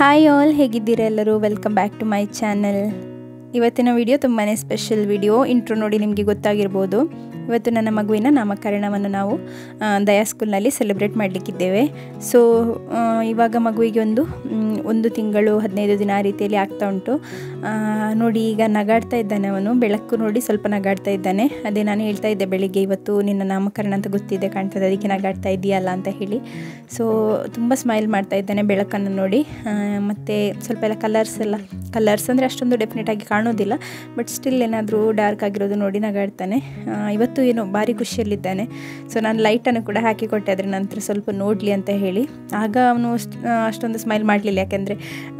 hi all ಹೇಗಿದ್ದೀರಾ ಎಲ್ಲರೂ welcome back to my channel ಇವತ್ತಿನ ವಿಡಿಯೋ ತುಂಬಾ ಸ್ಪೆಷಲ್ ವಿಡಿಯೋ ಇಂಟ್ರೋ ನೋಡಿ ನಿಮಗೆ ಗೊತ್ತಾಗಿರ್ಬೋದು ಇವತ್ತು ನನ್ನ ಮಗುವಿನ ನಾಮಕರಣವನ್ನು ನಾವು ಆ, ದಯಾ ಸ್ಕೂಲ್ನಲ್ಲಿ ಸೆಲೆಬ್ರೇಟ್ ಮಾಡಲಿಕ್ಕಿದ್ದೇವೆ ಸೊ ಇವಾಗ ಮಗುವಿಗೆ ಒಂದು ಮ್, ಒಂದು ತಿಂಗಳು ಹದಿನೈದು ದಿನ ಆ ರೀತಿಯಲ್ಲಿ ಆಗ್ತಾ ಉಂಟು ಆ, ನೋಡಿ ಈಗ ನಗಾಡ್ತಾ ಇದ್ದಾನೆ ಅವನು ಬೆಳಕು ನೋಡಿ ಸ್ವಲ್ಪ ನಗಾಡ್ತಾ ಇದ್ದಾನೆ ಅದೇ ನಾನು ಹೇಳ್ತಾ ಇದ್ದೆ ಬೆಳಿಗ್ಗೆ ಇವತ್ತು ನಿನ್ನ ನಾಮಕರಣ ಅಂತ ಗೊತ್ತಿದೆ ಕಾಣ್ತದೆ ಅದಕ್ಕೆ ನಗಾಡ್ತಾ ಇದೆಯಲ್ಲ ಅಂತ ಹೇಳಿ ಸೊ ತುಂಬ ಸ್ಮೈಲ್ ಮಾಡ್ತಾ ಇದ್ದಾನೆ ಬೆಳಕನ್ನು ನೋಡಿ ಆ, ಮತ್ತು ಸ್ವಲ್ಪ ಎಲ್ಲ ಕಲರ್ಸ್ ಎಲ್ಲ ಕಲರ್ಸ್ ಅಂದರೆ ಅಷ್ಟೊಂದು ಡೆಫಿನೆಟ್ ಆಗಿ ಕಾಣೋದಿಲ್ಲ ಬಟ್ ಸ್ಟಿಲ್ ಏನಾದರೂ ಡಾರ್ಕ್ ಆಗಿರೋದು ನೋಡಿ ನಗಾಡ್ತಾನೆ ಆ, ಇವತ್ತು ಏನೋ ಭಾರಿ ಖುಷಿಯಲ್ಲಿದ್ದಾನೆ ಸೊ ನಾನು ಲೈಟನ್ನು ಕೂಡ ಹಾಕಿ ಕೊಟ್ಟೆ ಅದರ ನಂತರ ಸ್ವಲ್ಪ ನೋಡಲಿ ಅಂತ ಹೇಳಿ ಆಗ ಅವನು ಅಷ್ಟ್- ಆ, ಅಷ್ಟೊಂದು ಸ್ಮೈಲ್ ಮಾಡಲಿಲ್ಲ ಯಾಕೆಂದರೆ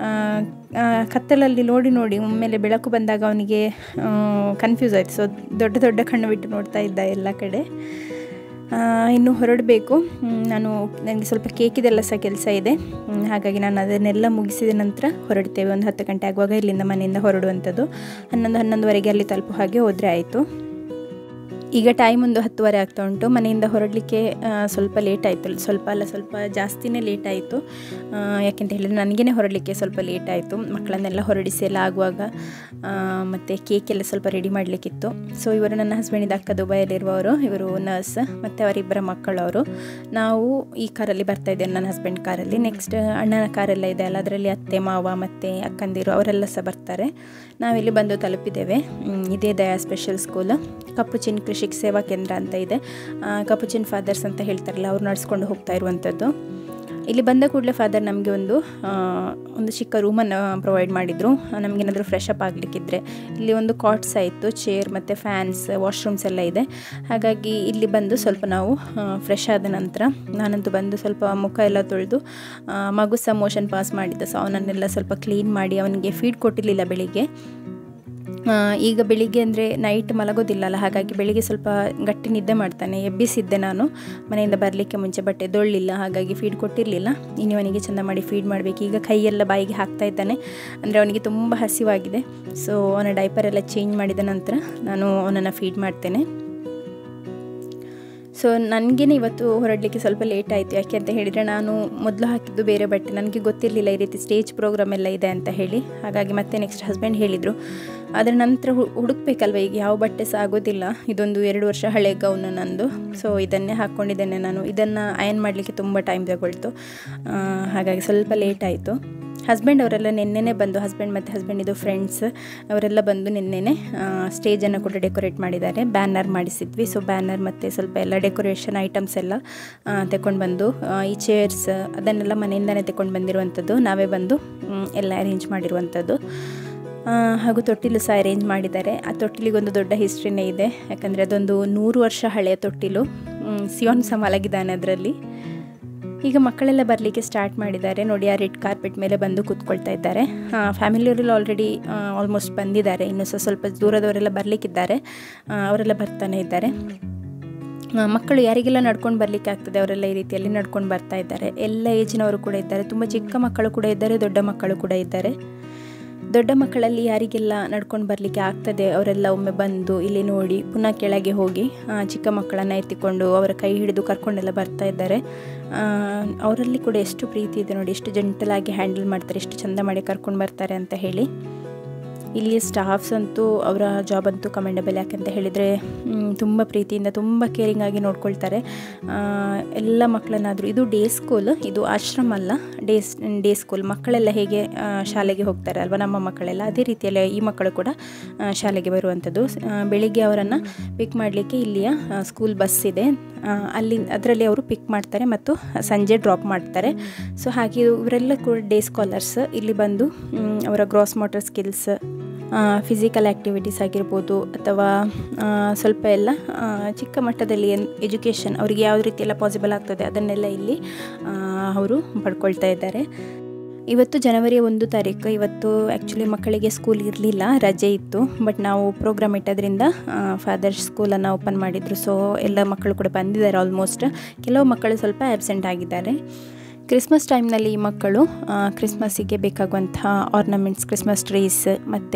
ಕತ್ತಲಲ್ಲಿ ನೋಡಿ ನೋಡಿ ಒಮ್ಮೆಲೆ ಬೆಳಕು ಬಂದಾಗ ಅವನಿಗೆ ಕನ್ಫ್ಯೂಸ್ ಆಯಿತು ಸೊ ದೊಡ್ಡ ದೊಡ್ಡ ಕಣ್ಣು ಬಿಟ್ಟು ನೋಡ್ತಾ ಇದ್ದ ಎಲ್ಲ ಕಡೆ ಆ, ಇನ್ನು ಹೊರಡಬೇಕು ನಾನು ನನಗೆ ಸ್ವಲ್ಪ ಕೇಕಿದೆಲ್ಲ ಸಹ ಕೆಲಸ ಇದೆ ಹ್ಮ್, ಹಾಗಾಗಿ ನಾನು ಅದನ್ನೆಲ್ಲ ಮುಗಿಸಿದ ನಂತರ ಹೊರಡ್ತೇವೆ ಒಂದು ಹತ್ತು ಗಂಟೆ ಆಗುವಾಗ ಇಲ್ಲಿಂದ ಮನೆಯಿಂದ ಹೊರಡುವಂಥದ್ದು ಹನ್ನೊಂದು ಹನ್ನೊಂದುವರೆಗೆ ಅಲ್ಲಿ ತಲುಪೋ ಹಾಗೆ ಹೋದರೆ ಆಯಿತು ಈಗ ಟೈಮ್ ಒಂದು ಹತ್ತುವರೆ ಆಗ್ತಾ ಉಂಟು ಮನೆಯಿಂದ ಹೊರಡಲಿಕ್ಕೆ ಆ, ಸ್ವಲ್ಪ ಲೇಟ್ ಆಯಿತು ಸ್ವಲ್ಪ ಅಲ್ಲ ಸ್ವಲ್ಪ ಜಾಸ್ತಿನೇ ಲೇಟ್ ಆಯಿತು ಯಾಕೆಂತ ಹೇಳಿದರೆ ನನಗೇ ಹೊರಡಲಿಕ್ಕೆ ಸ್ವಲ್ಪ ಲೇಟ್ ಆಯಿತು ಮಕ್ಕಳನ್ನೆಲ್ಲ ಹೊರಡಿಸಿ ಎಲ್ಲ ಆಗುವಾಗ ಮತ್ತು ಕೇಕೆಲ್ಲ ಸ್ವಲ್ಪ ರೆಡಿ ಮಾಡಲಿಕ್ಕಿತ್ತು ಸೊ ಇವರು ನನ್ನ ಹಸ್ಬೆಂಡಿದ ಅಕ್ಕ ದುಬೈಯಲ್ಲಿರುವವರು ಇವರು ನರ್ಸ್ ಮತ್ತು ಅವರಿಬ್ಬರ ಮಕ್ಕಳವರು ನಾವು ಈ ಕಾರಲ್ಲಿ ಬರ್ತಾ ಇದ್ದೇವೆ ನನ್ನ ಹಸ್ಬೆಂಡ್ ಕಾರಲ್ಲಿ ನೆಕ್ಸ್ಟ್ ಅಣ್ಣನ ಕಾರೆಲ್ಲ ಇದೆ ಅಲ್ಲ ಅದರಲ್ಲಿ ಅತ್ತೆ ಮಾವ ಮತ್ತು ಅಕ್ಕಂದಿರು ಅವರೆಲ್ಲ ಸಹ ಬರ್ತಾರೆ ನಾವಿಲ್ಲಿ ಬಂದು ತಲುಪಿದ್ದೇವೆ ಹ್ಮ್, ಇದೇ ದಯಾ ಸ್ಪೆಷಲ್ ಸ್ಕೂಲ್ ಕಪ್ಪುಚಿನ್ ಕೃಷಿಕ್ ಸೇವಾ ಕೇಂದ್ರ ಅಂತ ಇದೆ ಆ, ಕಪ್ಪುಚಿನ್ ಫಾದರ್ಸ್ ಅಂತ ಹೇಳ್ತಾರಲ್ಲ ಅವ್ರು ನಡೆಸ್ಕೊಂಡು ಹೋಗ್ತಾ ಇರುವಂಥದ್ದು ಇಲ್ಲಿ ಬಂದ ಕೂಡಲೇ ಫಾದರ್ ನಮಗೆ ಒಂದು ಆ, ಒಂದು ಚಿಕ್ಕ ರೂಮನ್ನು ಪ್ರೊವೈಡ್ ಮಾಡಿದರು ನಮಗೇನಾದರೂ ಫ್ರೆಶ್ ಅಪ್ ಆಗಲಿಕ್ಕಿದ್ರೆ ಇಲ್ಲಿ ಒಂದು ಕಾಟ್ಸ್ ಆಯಿತು ಚೇರ್ ಮತ್ತು ಫ್ಯಾನ್ಸ್ ವಾಶ್ರೂಮ್ಸ್ ಎಲ್ಲ ಇದೆ ಹಾಗಾಗಿ ಇಲ್ಲಿ ಬಂದು ಸ್ವಲ್ಪ ನಾವು ಫ್ರೆಶ್ ಆದ ನಂತರ ನಾನಂತೂ ಬಂದು ಸ್ವಲ್ಪ ಮುಖ ಎಲ್ಲ ತೊಳೆದು ಆ, ಮಗು ಸಹ ಮೋಷನ್ ಪಾಸ್ ಮಾಡಿದ್ದ ಸೊ ಅವನನ್ನೆಲ್ಲ ಸ್ವಲ್ಪ ಕ್ಲೀನ್ ಮಾಡಿ ಅವನಿಗೆ ಫೀಡ್ ಕೊಟ್ಟಿರಲಿಲ್ಲ ಬೆಳಿಗ್ಗೆ ಆ, ಈಗ ಬೆಳಿಗ್ಗೆ ಅಂದರೆ ನೈಟ್ ಮಲಗೋದಿಲ್ಲಲ್ಲ ಹಾಗಾಗಿ ಬೆಳಿಗ್ಗೆ ಸ್ವಲ್ಪ ಗಟ್ಟಿ ನಿದ್ದೆ ಮಾಡ್ತಾನೆ ಎಬ್ಬಿಸಿದ್ದೆ ನಾನು ಮನೆಯಿಂದ ಬರಲಿಕ್ಕೆ ಮುಂಚೆ ಬಟ್ಟೆ ಎದ್ದೊಳ್ಳಿಲ್ಲ ಹಾಗಾಗಿ ಫೀಡ್ ಕೊಟ್ಟಿರಲಿಲ್ಲ ಇನ್ನು ಅವನಿಗೆ ಚೆಂದ ಮಾಡಿ ಫೀಡ್ ಮಾಡಬೇಕು ಈಗ ಕೈಯೆಲ್ಲ ಬಾಯಿಗೆ ಹಾಕ್ತಾ ಇದ್ದಾನೆ ಅಂದರೆ ಅವನಿಗೆ ತುಂಬ ಹಸಿವಾಗಿದೆ ಸೊ ಅವನ ಡೈಪರ್ ಎಲ್ಲ ಚೇಂಜ್ ಮಾಡಿದ ನಂತರ ನಾನು ಅವನನ್ನು ಫೀಡ್ ಮಾಡ್ತೇನೆ ಸೊ ನನಗೇ ಇವತ್ತು ಹೊರಡಲಿಕ್ಕೆ ಸ್ವಲ್ಪ ಲೇಟ್ ಆಯಿತು ಯಾಕೆ ಅಂತ ಹೇಳಿದರೆ ನಾನು ಮೊದಲು ಹಾಕಿದ್ದು ಬೇರೆ ಬಟ್ಟೆ ನನಗೆ ಗೊತ್ತಿರಲಿಲ್ಲ ಈ ರೀತಿ ಸ್ಟೇಜ್ ಪ್ರೋಗ್ರಾಮ್ ಎಲ್ಲ ಇದೆ ಅಂತ ಹೇಳಿ ಹಾಗಾಗಿ ಮತ್ತೆ ನೆಕ್ಸ್ಟ್ ಹಸ್ಬೆಂಡ್ ಹೇಳಿದರು ಅದರ ನಂತರ ಹು ಹುಡುಕ್ಬೇಕಲ್ವ ಈಗ ಯಾವ ಬಟ್ಟೆ ಸಹ ಆಗೋದಿಲ್ಲ ಇದೊಂದು ಎರಡು ವರ್ಷ ಹಳೆ ಗೌನು ನಂದು ಸೊ ಇದನ್ನೇ ಹಾಕ್ಕೊಂಡಿದ್ದೇನೆ ನಾನು ಇದನ್ನು ಅಯನ್ ಮಾಡಲಿಕ್ಕೆ ತುಂಬ ಟೈಮ್ ತಗೊಳ್ತು ಆ, ಹಾಗಾಗಿ ಸ್ವಲ್ಪ ಲೇಟ್ ಆಯಿತು ಹಸ್ಬೆಂಡ್ ಅವರೆಲ್ಲ ನಿನ್ನೆನೇ ಬಂದು ಹಸ್ಬೆಂಡ್ ಮತ್ತು ಹಸ್ಬೆಂಡಿದು ಫ್ರೆಂಡ್ಸ್ ಅವರೆಲ್ಲ ಬಂದು ನಿನ್ನೆನೆ ಸ್ಟೇಜನ್ನು ಕೂಡ ಡೆಕೋರೇಟ್ ಮಾಡಿದ್ದಾರೆ ಬ್ಯಾನರ್ ಮಾಡಿಸಿದ್ವಿ ಸೊ ಬ್ಯಾನರ್ ಮತ್ತು ಸ್ವಲ್ಪ ಎಲ್ಲ ಡೆಕೋರೇಷನ್ ಐಟಮ್ಸ್ ಎಲ್ಲ ತಗೊಂಡು ಬಂದು ಆ, ಈ ಚೇರ್ಸ್ ಅದನ್ನೆಲ್ಲ ಮನೆಯಿಂದನೇ ತಗೊಂಡು ಬಂದಿರುವಂಥದ್ದು ನಾವೇ ಬಂದು ಮ್, ಎಲ್ಲ ಅರೇಂಜ್ ಮಾಡಿರುವಂಥದ್ದು ಆ, ಹಾಗೂ ತೊಟ್ಟಿಲು ಸಹ ಅರೇಂಜ್ ಮಾಡಿದ್ದಾರೆ ಆ ತೊಟ್ಟಿಲಿಗೊಂದು ದೊಡ್ಡ ಹಿಸ್ಟ್ರಿನೇ ಇದೆ ಯಾಕಂದರೆ ಅದೊಂದು ನೂರು ವರ್ಷ ಹಳೆಯ ತೊಟ್ಟಿಲು ಮ್, ಸಿಯೋನ್ ಸಹ ಮಲಗಿದ್ದಾನೆ ಅದರಲ್ಲಿ ಈಗ ಮಕ್ಕಳೆಲ್ಲ ಬರಲಿಕ್ಕೆ ಸ್ಟಾರ್ಟ್ ಮಾಡಿದ್ದಾರೆ ನೋಡಿ ಆ ರೆಡ್ ಕಾರ್ಪೆಟ್ ಮೇಲೆ ಬಂದು ಕೂತ್ಕೊಳ್ತಾ ಇದ್ದಾರೆ ಫ್ಯಾಮಿಲಿಯವರೆಲ್ಲ ಆಲ್ರೆಡಿ ಆಲ್ಮೋಸ್ಟ್ ಬಂದಿದ್ದಾರೆ ಇನ್ನು ಸಹ ಸ್ವಲ್ಪ ದೂರದವರೆಲ್ಲ ಬರಲಿಕ್ಕಿದ್ದಾರೆ ಆ, ಅವರೆಲ್ಲ ಬರ್ತಾನೆ ಇದ್ದಾರೆ ಆ, ಮಕ್ಕಳು ಯಾರಿಗೆಲ್ಲ ನಡ್ಕೊಂಡು ಬರಲಿಕ್ಕೆ ಆಗ್ತದೆ ಅವರೆಲ್ಲ ಈ ರೀತಿಯಲ್ಲಿ ನಡ್ಕೊಂಡು ಬರ್ತಾ ಇದ್ದಾರೆ ಎಲ್ಲ ಏಜಿನವರು ಕೂಡ ಇದ್ದಾರೆ ತುಂಬ ಚಿಕ್ಕ ಮಕ್ಕಳು ಕೂಡ ಇದ್ದಾರೆ ದೊಡ್ಡ ಮಕ್ಕಳು ಕೂಡ ಇದ್ದಾರೆ ದೊಡ್ಡ ಮಕ್ಕಳಲ್ಲಿ ಯಾರಿಗೆಲ್ಲ ನಡ್ಕೊಂಡು ಬರಲಿಕ್ಕೆ ಆಗ್ತದೆ ಅವರೆಲ್ಲ ಒಮ್ಮೆ ಬಂದು ಇಲ್ಲಿ ನೋಡಿ ಪುನಃ ಕೆಳಗೆ ಹೋಗಿ ಆ, ಚಿಕ್ಕ ಮಕ್ಕಳನ್ನು ಎತ್ತಿಕೊಂಡು ಅವರ ಕೈ ಹಿಡಿದು ಕರ್ಕೊಂಡೆಲ್ಲ ಬರ್ತಾ ಇದ್ದಾರೆ ಆ, ಅವರಲ್ಲಿ ಕೂಡ ಎಷ್ಟು ಪ್ರೀತಿ ಇದೆ ನೋಡಿ ಎಷ್ಟು ಜೆಂಟಲಾಗಿ ಹ್ಯಾಂಡಲ್ ಮಾಡ್ತಾರೆ ಎಷ್ಟು ಚಂದ ಮಾಡಿ ಕರ್ಕೊಂಡು ಬರ್ತಾರೆ ಅಂತ ಹೇಳಿ ಇಲ್ಲಿ ಸ್ಟಾಫ್ಸ್ ಅಂತೂ ಅವರ ಜಾಬ್ ಅಂತೂ ಕಮೆಂಡಬಲ್ ಯಾಕಂತ ಹೇಳಿದರೆ ತುಂಬ ಪ್ರೀತಿಯಿಂದ ತುಂಬ ಕೇರಿಂಗ್ ಆಗಿ ನೋಡ್ಕೊಳ್ತಾರೆ ಆ, ಎಲ್ಲ ಮಕ್ಕಳನ್ನಾದರೂ ಇದು ಡೇ ಸ್ಕೂಲ್ ಇದು ಆಶ್ರಮ ಅಲ್ಲ ಡೇ ಡೇ ಸ್ಕೂಲ್ ಮಕ್ಕಳೆಲ್ಲ ಹೇಗೆ ಆ, ಶಾಲೆಗೆ ಹೋಗ್ತಾರೆ ಅಲ್ವಾ ನಮ್ಮ ಮಕ್ಕಳೆಲ್ಲ ಅದೇ ರೀತಿಯಲ್ಲಿ ಈ ಮಕ್ಕಳು ಕೂಡ ಆ, ಶಾಲೆಗೆ ಬರುವಂಥದ್ದು ಆ, ಬೆಳಿಗ್ಗೆ ಅವರನ್ನು ಪಿಕ್ ಮಾಡಲಿಕ್ಕೆ ಇಲ್ಲಿಯ ಸ್ಕೂಲ್ ಬಸ್ ಇದೆ ಆ, ಅಲ್ಲಿ ಅದರಲ್ಲಿ ಅವರು ಪಿಕ್ ಮಾಡ್ತಾರೆ ಮತ್ತು ಸಂಜೆ ಡ್ರಾಪ್ ಮಾಡ್ತಾರೆ ಸೊ ಹಾಗೆ ಇವರೆಲ್ಲ ಕೂಡ ಡೇ ಸ್ಕಾಲರ್ಸ್ ಇಲ್ಲಿ ಬಂದು ಮ್, ಅವರ gross motor skills physical activities ಆಗಿರ್ಬೋದು ಅಥವಾ ಆ, ಸ್ವಲ್ಪ ಎಲ್ಲ ಆ, ಚಿಕ್ಕ ಮಟ್ಟದಲ್ಲಿ ಏನು ಎಜುಕೇಷನ್ ಅವರಿಗೆ ಯಾವ ರೀತಿ ಎಲ್ಲ ಪಾಸಿಬಲ್ ಆಗ್ತದೆ ಅದನ್ನೆಲ್ಲ ಇಲ್ಲಿ ಆ, ಅವರು ಪಡ್ಕೊಳ್ತಾ ಇದ್ದಾರೆ ಇವತ್ತು ಜನವರಿ ಒಂದು ತಾರೀಕು ಇವತ್ತು ಆ್ಯಕ್ಚುಲಿ ಮಕ್ಕಳಿಗೆ ಸ್ಕೂಲ್ ಇರಲಿಲ್ಲ ರಜೆ ಇತ್ತು ಬಟ್ ನಾವು ಪ್ರೋಗ್ರಾಮ್ ಇಟ್ಟದ್ರಿಂದ ಫಾದರ್ಸ್ ಸ್ಕೂಲನ್ನು ಓಪನ್ ಮಾಡಿದರು ಸೊ ಎಲ್ಲ ಮಕ್ಕಳು ಕೂಡ ಬಂದಿದ್ದಾರೆ ಆಲ್ಮೋಸ್ಟ್ ಕೆಲವು ಮಕ್ಕಳು ಸ್ವಲ್ಪ ಆ್ಯಬ್ಸೆಂಟ್ ಆಗಿದ್ದಾರೆ ಕ್ರಿಸ್ಮಸ್ ಟೈಮ್ನಲ್ಲಿ ಈ ಮಕ್ಕಳು ಕ್ರಿಸ್ಮಸ್ಸಿಗೆ ಬೇಕಾಗುವಂತಹ ಆರ್ನಮೆಂಟ್ಸ್ ಕ್ರಿಸ್ಮಸ್ ಟ್ರೀಸ್ ಮತ್ತು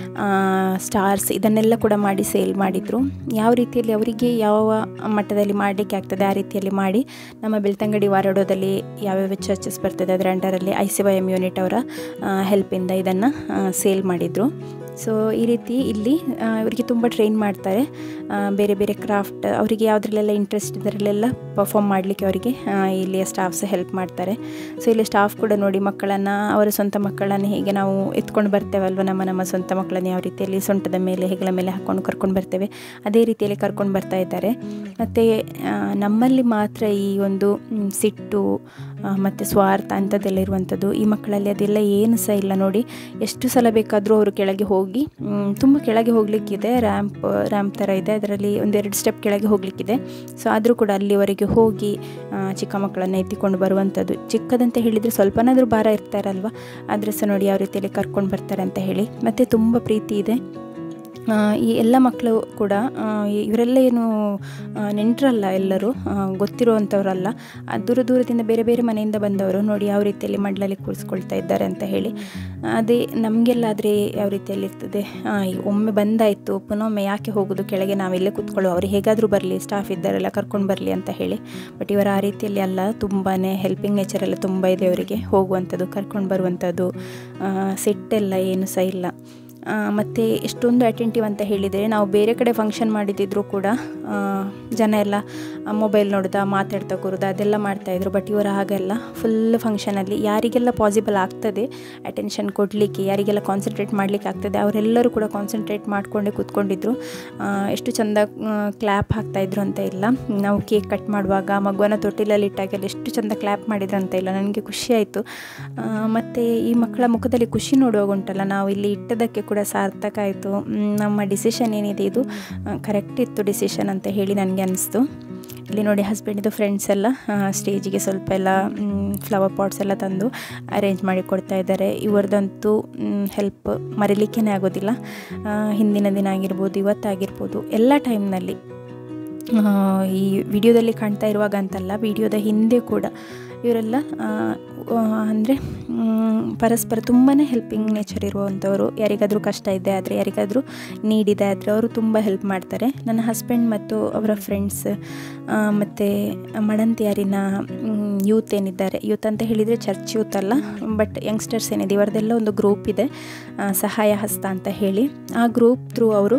ಸ್ಟಾರ್ಸ್ ಇದನ್ನೆಲ್ಲ ಕೂಡ ಮಾಡಿ ಸೇಲ್ ಮಾಡಿದರು ಯಾವ ರೀತಿಯಲ್ಲಿ ಅವರಿಗೆ ಯಾವ ಮಟ್ಟದಲ್ಲಿ ಮಾಡಲಿಕ್ಕೆ ಆಗ್ತದೆ ಆ ರೀತಿಯಲ್ಲಿ ಮಾಡಿ ನಮ್ಮ ಬೆಳ್ತಂಗಡಿ ವಾರಾಡೋದಲ್ಲಿ ಯಾವ್ಯಾವ ಚರ್ಚಸ್ ಬರ್ತದೆ ಅದರ ಅಂಡರಲ್ಲಿ I C Y M unit ಅವರ ಹೆಲ್ಪಿಂದ ಇದನ್ನು ಸೇಲ್ ಮಾಡಿದರು ಸೊ ಈ ರೀತಿ ಇಲ್ಲಿ ಇವರಿಗೆ ತುಂಬ ಟ್ರೈನ್ ಮಾಡ್ತಾರೆ ಬೇರೆ ಬೇರೆ ಕ್ರಾಫ್ಟ್ ಅವರಿಗೆ ಯಾವುದ್ರಲ್ಲೆಲ್ಲ ಇಂಟ್ರೆಸ್ಟ್ ಇದರಲ್ಲೆಲ್ಲ ಪರ್ಫಾರ್ಮ್ ಮಾಡಲಿಕ್ಕೆ ಅವರಿಗೆ ಇಲ್ಲಿಯ ಸ್ಟಾಫ್ಸ್ ಹೆಲ್ಪ್ ಮಾಡ್ತಾರೆ ಸೊ ಇಲ್ಲಿ ಸ್ಟಾಫ್ ಕೂಡ ನೋಡಿ ಮಕ್ಕಳನ್ನು ಅವರ ಸ್ವಂತ ಮಕ್ಕಳನ್ನು ಹೇಗೆ ನಾವು ಎತ್ಕೊಂಡು ಬರ್ತೇವಲ್ವ ನಮ್ಮ ನಮ್ಮ ಸ್ವಂತ ಮಕ್ಕಳನ್ನು ಯಾವ ರೀತಿಯಲ್ಲಿ ಸೊಂಟದ ಮೇಲೆ ಹೆಗಲ ಮೇಲೆ ಹಾಕ್ಕೊಂಡು ಕರ್ಕೊಂಡು ಬರ್ತೇವೆ ಅದೇ ರೀತಿಯಲ್ಲಿ ಕರ್ಕೊಂಡು ಬರ್ತಾ ಇದ್ದಾರೆ ಮತ್ತು ನಮ್ಮಲ್ಲಿ ಮಾತ್ರ ಈ ಒಂದು ಸಿಟ್ಟು ಮತ್ತು ಸ್ವಾರ್ಥ ಅಂಥದ್ದೆಲ್ಲ ಇರುವಂಥದ್ದು ಈ ಮಕ್ಕಳಲ್ಲಿ ಅದೆಲ್ಲ ಏನು ಸಹ ಇಲ್ಲ ನೋಡಿ ಎಷ್ಟು ಸಲ ಬೇಕಾದರೂ ಅವರು ಕೆಳಗೆ ಹೋಗಿ ತುಂಬ ಕೆಳಗೆ ಹೋಗಲಿಕ್ಕಿದೆ ರ್ಯಾಂಪ್ ರ್ಯಾಂಪ್ ಥರ ಇದೆ ಅದರಲ್ಲಿ ಒಂದೆರಡು ಸ್ಟೆಪ್ ಕೆಳಗೆ ಹೋಗಲಿಕ್ಕಿದೆ ಸೊ ಆದರೂ ಕೂಡ ಅಲ್ಲಿವರೆಗೆ ಹೋಗಿ ಚಿಕ್ಕ ಮಕ್ಕಳನ್ನು ಎತ್ತಿಕೊಂಡು ಬರುವಂಥದ್ದು ಚಿಕ್ಕದಂತ ಹೇಳಿದರೆ ಸ್ವಲ್ಪನಾದರೂ ಭಾರ ಇರ್ತಾರಲ್ವ ಆದರೆ ಸಹ ನೋಡಿ ಯಾವ ರೀತಿಯಲ್ಲಿ ಕರ್ಕೊಂಡು ಬರ್ತಾರೆ ಅಂತ ಹೇಳಿ ಮತ್ತು ತುಂಬ ಪ್ರೀತಿ ಇದೆ ಈ ಎಲ್ಲ ಮಕ್ಕಳು ಕೂಡ ಇವರೆಲ್ಲ ಏನು ನೆಂಟರಲ್ಲ ಎಲ್ಲರೂ ಗೊತ್ತಿರುವಂಥವರಲ್ಲ ದೂರ ದೂರದಿಂದ ಬೇರೆ ಬೇರೆ ಮನೆಯಿಂದ ಬಂದವರು ನೋಡಿ ಯಾವ ರೀತಿಯಲ್ಲಿ ಮಡ್ಲಲ್ಲಿ ಕೂರಿಸ್ಕೊಳ್ತಾ ಇದ್ದಾರೆ ಅಂತ ಹೇಳಿ ಅದೇ ನಮಗೆಲ್ಲ ಆದರೆ ಯಾವ ರೀತಿಯಲ್ಲಿ ಇರ್ತದೆ ಒಮ್ಮೆ ಬಂದಾಯಿತು ಪುನೊಮ್ಮೆ ಯಾಕೆ ಹೋಗೋದು ಕೆಳಗೆ ನಾವಿಲ್ಲೇ ಕೂತ್ಕೊಳ್ಳೋ ಅವ್ರು ಹೇಗಾದರೂ ಬರಲಿ ಸ್ಟಾಫ್ ಇದ್ದಾರೆಲ್ಲ ಕರ್ಕೊಂಡು ಬರಲಿ ಅಂತ ಹೇಳಿ ಬಟ್ ಇವರ ಆ ರೀತಿಯಲ್ಲಿ ಅಲ್ಲ ತುಂಬಾ ಹೆಲ್ಪಿಂಗ್ ನೇಚರ್ ಎಲ್ಲ ತುಂಬ ಇದೆ ಅವರಿಗೆ ಹೋಗುವಂಥದ್ದು ಕರ್ಕೊಂಡು ಬರುವಂಥದ್ದು ಸೆಟ್ಟೆಲ್ಲ ಏನು ಸಹ ಇಲ್ಲ ಮತ್ತು ಎಷ್ಟೊಂದು ಅಟೆಂಟಿವ್ ಅಂತ ಹೇಳಿದರೆ ನಾವು ಬೇರೆ ಕಡೆ ಫಂಕ್ಷನ್ ಮಾಡಿದ್ದಿದ್ರು ಕೂಡ ಜನ ಎಲ್ಲ ಮೊಬೈಲ್ ನೋಡ್ತಾ ಮಾತಾಡ್ತಾ ಕೂರೋದು ಅದೆಲ್ಲ ಮಾಡ್ತಾಯಿದ್ರು ಬಟ್ ಇವರ ಹಾಗೆಲ್ಲ ಫುಲ್ ಫಂಕ್ಷನಲ್ಲಿ ಯಾರಿಗೆಲ್ಲ ಪಾಸಿಬಲ್ ಆಗ್ತದೆ ಅಟೆನ್ಷನ್ ಕೊಡಲಿಕ್ಕೆ ಯಾರಿಗೆಲ್ಲ ಕಾನ್ಸಂಟ್ರೇಟ್ ಮಾಡಲಿಕ್ಕೆ ಆಗ್ತದೆ ಅವರೆಲ್ಲರೂ ಕೂಡ ಕಾನ್ಸಂಟ್ರೇಟ್ ಮಾಡಿಕೊಂಡೇ ಕೂತ್ಕೊಂಡಿದ್ರು ಎಷ್ಟು ಚೆಂದ ಕ್ಲ್ಯಾಪ್ ಹಾಕ್ತಾಯಿದ್ರು ಅಂತ ಇಲ್ಲ ನಾವು ಕೇಕ್ ಕಟ್ ಮಾಡುವಾಗ ಮಗುವನ್ನು ತೊಟ್ಟಿಲಲ್ಲಿ ಇಟ್ಟಾಗೆಲ್ಲ ಎಷ್ಟು ಚೆಂದ ಕ್ಲ್ಯಾಪ್ ಮಾಡಿದ್ರು ಅಂತ ಇಲ್ಲ ನನಗೆ ಖುಷಿ ಆಯಿತು ಮತ್ತು ಈ ಮಕ್ಕಳ ಮುಖದಲ್ಲಿ ಖುಷಿ ನೋಡುವಾಗ ಉಂಟಲ್ಲ ನಾವು ಇಲ್ಲಿ ಇಟ್ಟದಕ್ಕೆ ಕೂಡ ಸಾರ್ಥಕ ಆಯಿತು ನಮ್ಮ ಡಿಸಿಷನ್ ಏನಿದೆ ಇದು ಕರೆಕ್ಟ್ ಇತ್ತು ಡಿಸಿಷನ್ ಅಂತ ಹೇಳಿ ನನಗೆ ಅನಿಸ್ತು ಇಲ್ಲಿ ನೋಡಿ ಹಸ್ಬೆಂಡಿದು ಫ್ರೆಂಡ್ಸ್ ಎಲ್ಲ ಸ್ಟೇಜಿಗೆ ಸ್ವಲ್ಪ ಎಲ್ಲ ಫ್ಲವರ್ ಪಾಟ್ಸ್ ಎಲ್ಲ ತಂದು ಅರೇಂಜ್ ಮಾಡಿ ಕೊಡ್ತಾ ಇದ್ದಾರೆ ಇವರದಂತೂ ಹೆಲ್ಪ್ ಮರಿಲಿಕ್ಕೇ ಆಗೋದಿಲ್ಲ ಹಿಂದಿನ ದಿನ ಆಗಿರ್ಬೋದು ಇವತ್ತಾಗಿರ್ಬೋದು ಎಲ್ಲ ಟೈಮ್ನಲ್ಲಿ ಈ ವಿಡಿಯೋದಲ್ಲಿ ಕಾಣ್ತಾ ಇರುವಾಗ ಅಂತಲ್ಲ ವಿಡಿಯೋದ ಹಿಂದೆ ಕೂಡ ಇವರೆಲ್ಲ ಅಂದರೆ ಪರಸ್ಪರ ತುಂಬಾ ಹೆಲ್ಪಿಂಗ್ ನೇಚರ್ ಇರುವಂಥವರು ಯಾರಿಗಾದರೂ ಕಷ್ಟ ಇದೆ ಆದರೆ ಯಾರಿಗಾದರೂ ನೀಡಿದೆ ಆದರೆ ಅವರು ತುಂಬ ಹೆಲ್ಪ್ ಮಾಡ್ತಾರೆ ನನ್ನ ಹಸ್ಬೆಂಡ್ ಮತ್ತು ಅವರ ಫ್ರೆಂಡ್ಸ್ ಮತ್ತು ಮಡಂತಿಯಾರಿನ ಯೂತ್ ಏನಿದ್ದಾರೆ ಯೂತ್ ಅಂತ ಹೇಳಿದರೆ ಚರ್ಚ್ ಯೂತ್ ಅಲ್ಲ ಬಟ್ ಯಂಗ್ಸ್ಟರ್ಸ್ ಏನಿದೆ ಇವರದೆಲ್ಲ ಒಂದು ಗ್ರೂಪ್ ಇದೆ ಸಹಾಯ ಹಸ್ತ ಅಂತ ಹೇಳಿ ಆ ಗ್ರೂಪ್ ಥ್ರೂ ಅವರು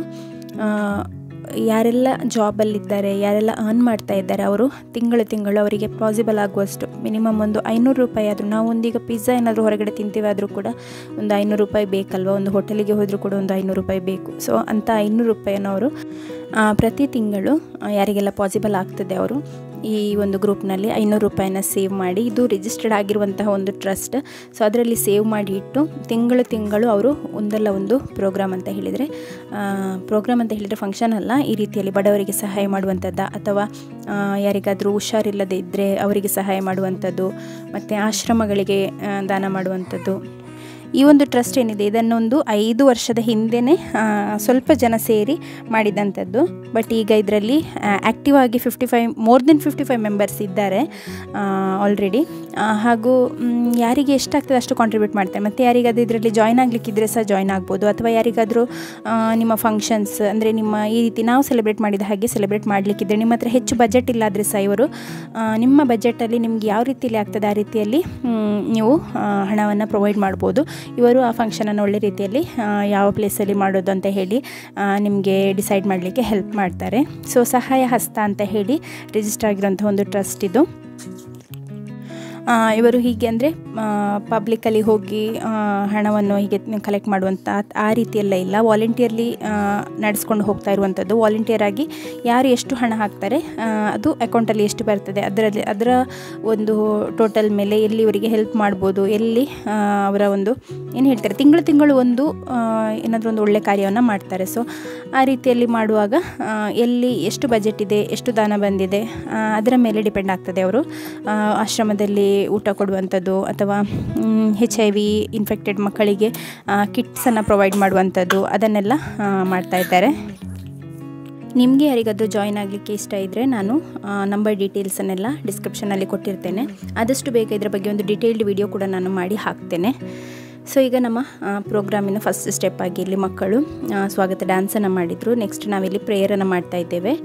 ಯಾರೆಲ್ಲ ಜಾಬಲ್ಲಿದ್ದಾರೆ ಯಾರೆಲ್ಲ ಅರ್ನ್ ಮಾಡ್ತಾ ಇದ್ದಾರೆ ಅವರು ತಿಂಗಳು ತಿಂಗಳು ಅವರಿಗೆ ಪಾಸಿಬಲ್ ಆಗುವಷ್ಟು ಮಿನಿಮಮ್ ಒಂದು ಐನೂರು ರೂಪಾಯಿ ಆದರೂ ನಾವು ಒಂದೀಗ ಪಿಜ್ಜಾ ಏನಾದರೂ ಹೊರಗಡೆ ತಿಂತೀವಿ ಆದರೂ ಕೂಡ ಒಂದು ಐನೂರು ರೂಪಾಯಿ ಬೇಕಲ್ವ ಒಂದು ಹೋಟೆಲಿಗೆ ಹೋದರೂ ಕೂಡ ಒಂದು ಐನೂರು ರೂಪಾಯಿ ಬೇಕು ಸೊ ಅಂಥ ಐನೂರು ರೂಪಾಯಿನ ಅವರು ಪ್ರತಿ ತಿಂಗಳು ಯಾರಿಗೆಲ್ಲ ಪಾಸಿಬಲ್ ಆಗ್ತದೆ ಅವರು ಈ ಒಂದು ಗ್ರೂಪ್ನಲ್ಲಿ ಐನೂರು ರೂಪಾಯಿನ ಸೇವ್ ಮಾಡಿ ಇದು ರಿಜಿಸ್ಟರ್ಡ್ ಆಗಿರುವಂತಹ ಒಂದು ಟ್ರಸ್ಟ್ ಸೊ ಅದರಲ್ಲಿ ಸೇವ್ ಮಾಡಿ ಇಟ್ಟು ತಿಂಗಳು ತಿಂಗಳು ಅವರು ಒಂದಲ್ಲ ಒಂದು ಪ್ರೋಗ್ರಾಮ್ ಅಂತ ಹೇಳಿದರೆ ಪ್ರೋಗ್ರಾಮ್ ಅಂತ ಹೇಳಿದರೆ ಫಂಕ್ಷನ್ ಅಲ್ಲ ಈ ರೀತಿಯಲ್ಲಿ ಬಡವರಿಗೆ ಸಹಾಯ ಮಾಡುವಂಥದ್ದು ಅಥವಾ ಯಾರಿಗಾದರೂ ಹುಷಾರಿಲ್ಲದೆ ಇದ್ದರೆ ಅವರಿಗೆ ಸಹಾಯ ಮಾಡುವಂಥದ್ದು ಮತ್ತು ಆಶ್ರಮಗಳಿಗೆ ದಾನ ಮಾಡುವಂಥದ್ದು ಈ ಒಂದು ಟ್ರಸ್ಟ್ ಏನಿದೆ ಇದನ್ನೊಂದು ಐದು ವರ್ಷದ ಹಿಂದೆಯೇ ಸ್ವಲ್ಪ ಜನ ಸೇರಿ ಮಾಡಿದಂಥದ್ದು ಬಟ್ ಈಗ ಇದರಲ್ಲಿ ಆ್ಯಕ್ಟಿವ್ ಆಗಿ fifty five more then fifty five members ಇದ್ದಾರೆ ಆಲ್ರೆಡಿ ಹಾಗೂ ಯಾರಿಗೆ ಎಷ್ಟಾಗ್ತದೆ ಅಷ್ಟು ಕಾಂಟ್ರಿಬ್ಯೂಟ್ ಮಾಡ್ತಾರೆ ಮತ್ತು ಯಾರಿಗಾದ್ರೂ ಇದರಲ್ಲಿ ಜಾಯ್ನ್ ಆಗಲಿಕ್ಕಿದ್ರೆ ಸಹ ಜಾಯ್ನ್ ಆಗ್ಬೋದು ಅಥವಾ ಯಾರಿಗಾದರೂ ನಿಮ್ಮ ಫಂಕ್ಷನ್ಸ್ ಅಂದರೆ ನಿಮ್ಮ ಈ ರೀತಿ ನಾವು ಸೆಲೆಬ್ರೇಟ್ ಮಾಡಿದ ಹಾಗೆ ಸೆಲೆಬ್ರೇಟ್ ಮಾಡಲಿಕ್ಕಿದ್ರೆ ನಿಮ್ಮ ಹತ್ರ ಹೆಚ್ಚು ಬಜೆಟ್ ಇಲ್ಲಾದರೆ ಸಹ ಇವರು ನಿಮ್ಮ ಬಜೆಟಲ್ಲಿ ನಿಮ್ಗೆ ಯಾವ ರೀತಿಯಲ್ಲಿ ಆಗ್ತದೆ ಆ ರೀತಿಯಲ್ಲಿ ನೀವು ಹಣವನ್ನು ಪ್ರೊವೈಡ್ ಮಾಡ್ಬೋದು ಇವರು ಆ ಫಂಕ್ಷನನ್ನು ಒಳ್ಳೆ ರೀತಿಯಲ್ಲಿ ಯಾವ ಪ್ಲೇಸಲ್ಲಿ ಮಾಡೋದು ಅಂತ ಹೇಳಿ ನಿಮಗೆ ಡಿಸೈಡ್ ಮಾಡಲಿಕ್ಕೆ ಹೆಲ್ಪ್ ಮಾಡ್ತಾರೆ ಸೊ ಸಹಾಯ ಹಸ್ತ ಅಂತ ಹೇಳಿ ರಿಜಿಸ್ಟರ್ ಆಗಿರೋಂಥ ಒಂದು ಟ್ರಸ್ಟ್ ಇದು ಇವರು ಹೀಗೆ ಅಂದರೆ ಪಬ್ಲಿಕ್ಕಲ್ಲಿ ಹೋಗಿ ಹಣವನ್ನು ಹೀಗೆ ಕಲೆಕ್ಟ್ ಮಾಡುವಂಥ ಆ ರೀತಿಯೆಲ್ಲ ಇಲ್ಲ ವಾಲಂಟಿಯರ್ಲಿ ನಡೆಸ್ಕೊಂಡು ಹೋಗ್ತಾ ಇರುವಂಥದ್ದು ವಾಲಂಟಿಯರ್ ಆಗಿ ಯಾರು ಎಷ್ಟು ಹಣ ಹಾಕ್ತಾರೆ ಅದು ಅಕೌಂಟಲ್ಲಿ ಎಷ್ಟು ಬರ್ತದೆ ಅದರಲ್ಲಿ ಅದರ ಒಂದು ಟೋಟಲ್ ಮೇಲೆ ಎಲ್ಲಿ ಇವರಿಗೆ ಹೆಲ್ಪ್ ಮಾಡ್ಬೋದು ಎಲ್ಲಿ ಅವರ ಒಂದು ಏನು ಹೇಳ್ತಾರೆ ತಿಂಗಳು ತಿಂಗಳು ಒಂದು ಏನಾದರೂ ಒಂದು ಒಳ್ಳೆ ಕಾರ್ಯವನ್ನು ಮಾಡ್ತಾರೆ ಸೊ ಆ ರೀತಿಯಲ್ಲಿ ಮಾಡುವಾಗ ಎಲ್ಲಿ ಎಷ್ಟು ಬಜೆಟ್ ಇದೆ ಎಷ್ಟು ದಾನ ಬಂದಿದೆ ಅದರ ಮೇಲೆ ಡಿಪೆಂಡ್ ಆಗ್ತದೆ ಅವರು ಆಶ್ರಮದಲ್ಲಿ ಊಟ ಕೊಡುವಂಥದ್ದು ಅಥವಾ ಹೆಚ್ ಐ ವಿ ಇನ್ಫೆಕ್ಟೆಡ್ ಮಕ್ಕಳಿಗೆ ಕಿಟ್ಸನ್ನು ಪ್ರೊವೈಡ್ ಮಾಡುವಂಥದ್ದು ಅದನ್ನೆಲ್ಲ ಮಾಡ್ತಾ ಇದ್ದಾರೆ ನಿಮಗೆ ಯಾರಿಗಾದರೂ ಜಾಯ್ನ್ ಆಗಲಿಕ್ಕೆ ಇಷ್ಟ ಇದ್ದರೆ ನಾನು ನಂಬರ್ ಡೀಟೇಲ್ಸನ್ನೆಲ್ಲ ಡಿಸ್ಕ್ರಿಪ್ಷನಲ್ಲಿ ಕೊಟ್ಟಿರ್ತೇನೆ ಆದಷ್ಟು ಬೇಗ ಇದರ ಬಗ್ಗೆ ಒಂದು ಡೀಟೇಲ್ಡ್ ವಿಡಿಯೋ ಕೂಡ ನಾನು ಮಾಡಿ ಹಾಕ್ತೇನೆ ಸೊ ಈಗ ನಮ್ಮ ಪ್ರೋಗ್ರಾಮಿನ ಫಸ್ಟ್ ಸ್ಟೆಪ್ ಆಗಿ ಇಲ್ಲಿ ಮಕ್ಕಳು ಆ, ಸ್ವಾಗತ ಡ್ಯಾನ್ಸನ್ನು ಮಾಡಿದರು ನೆಕ್ಸ್ಟ್ ನಾವಿಲ್ಲಿ ಪ್ರೇಯರನ್ನು ಮಾಡ್ತಾ ಇದ್ದೇವೆ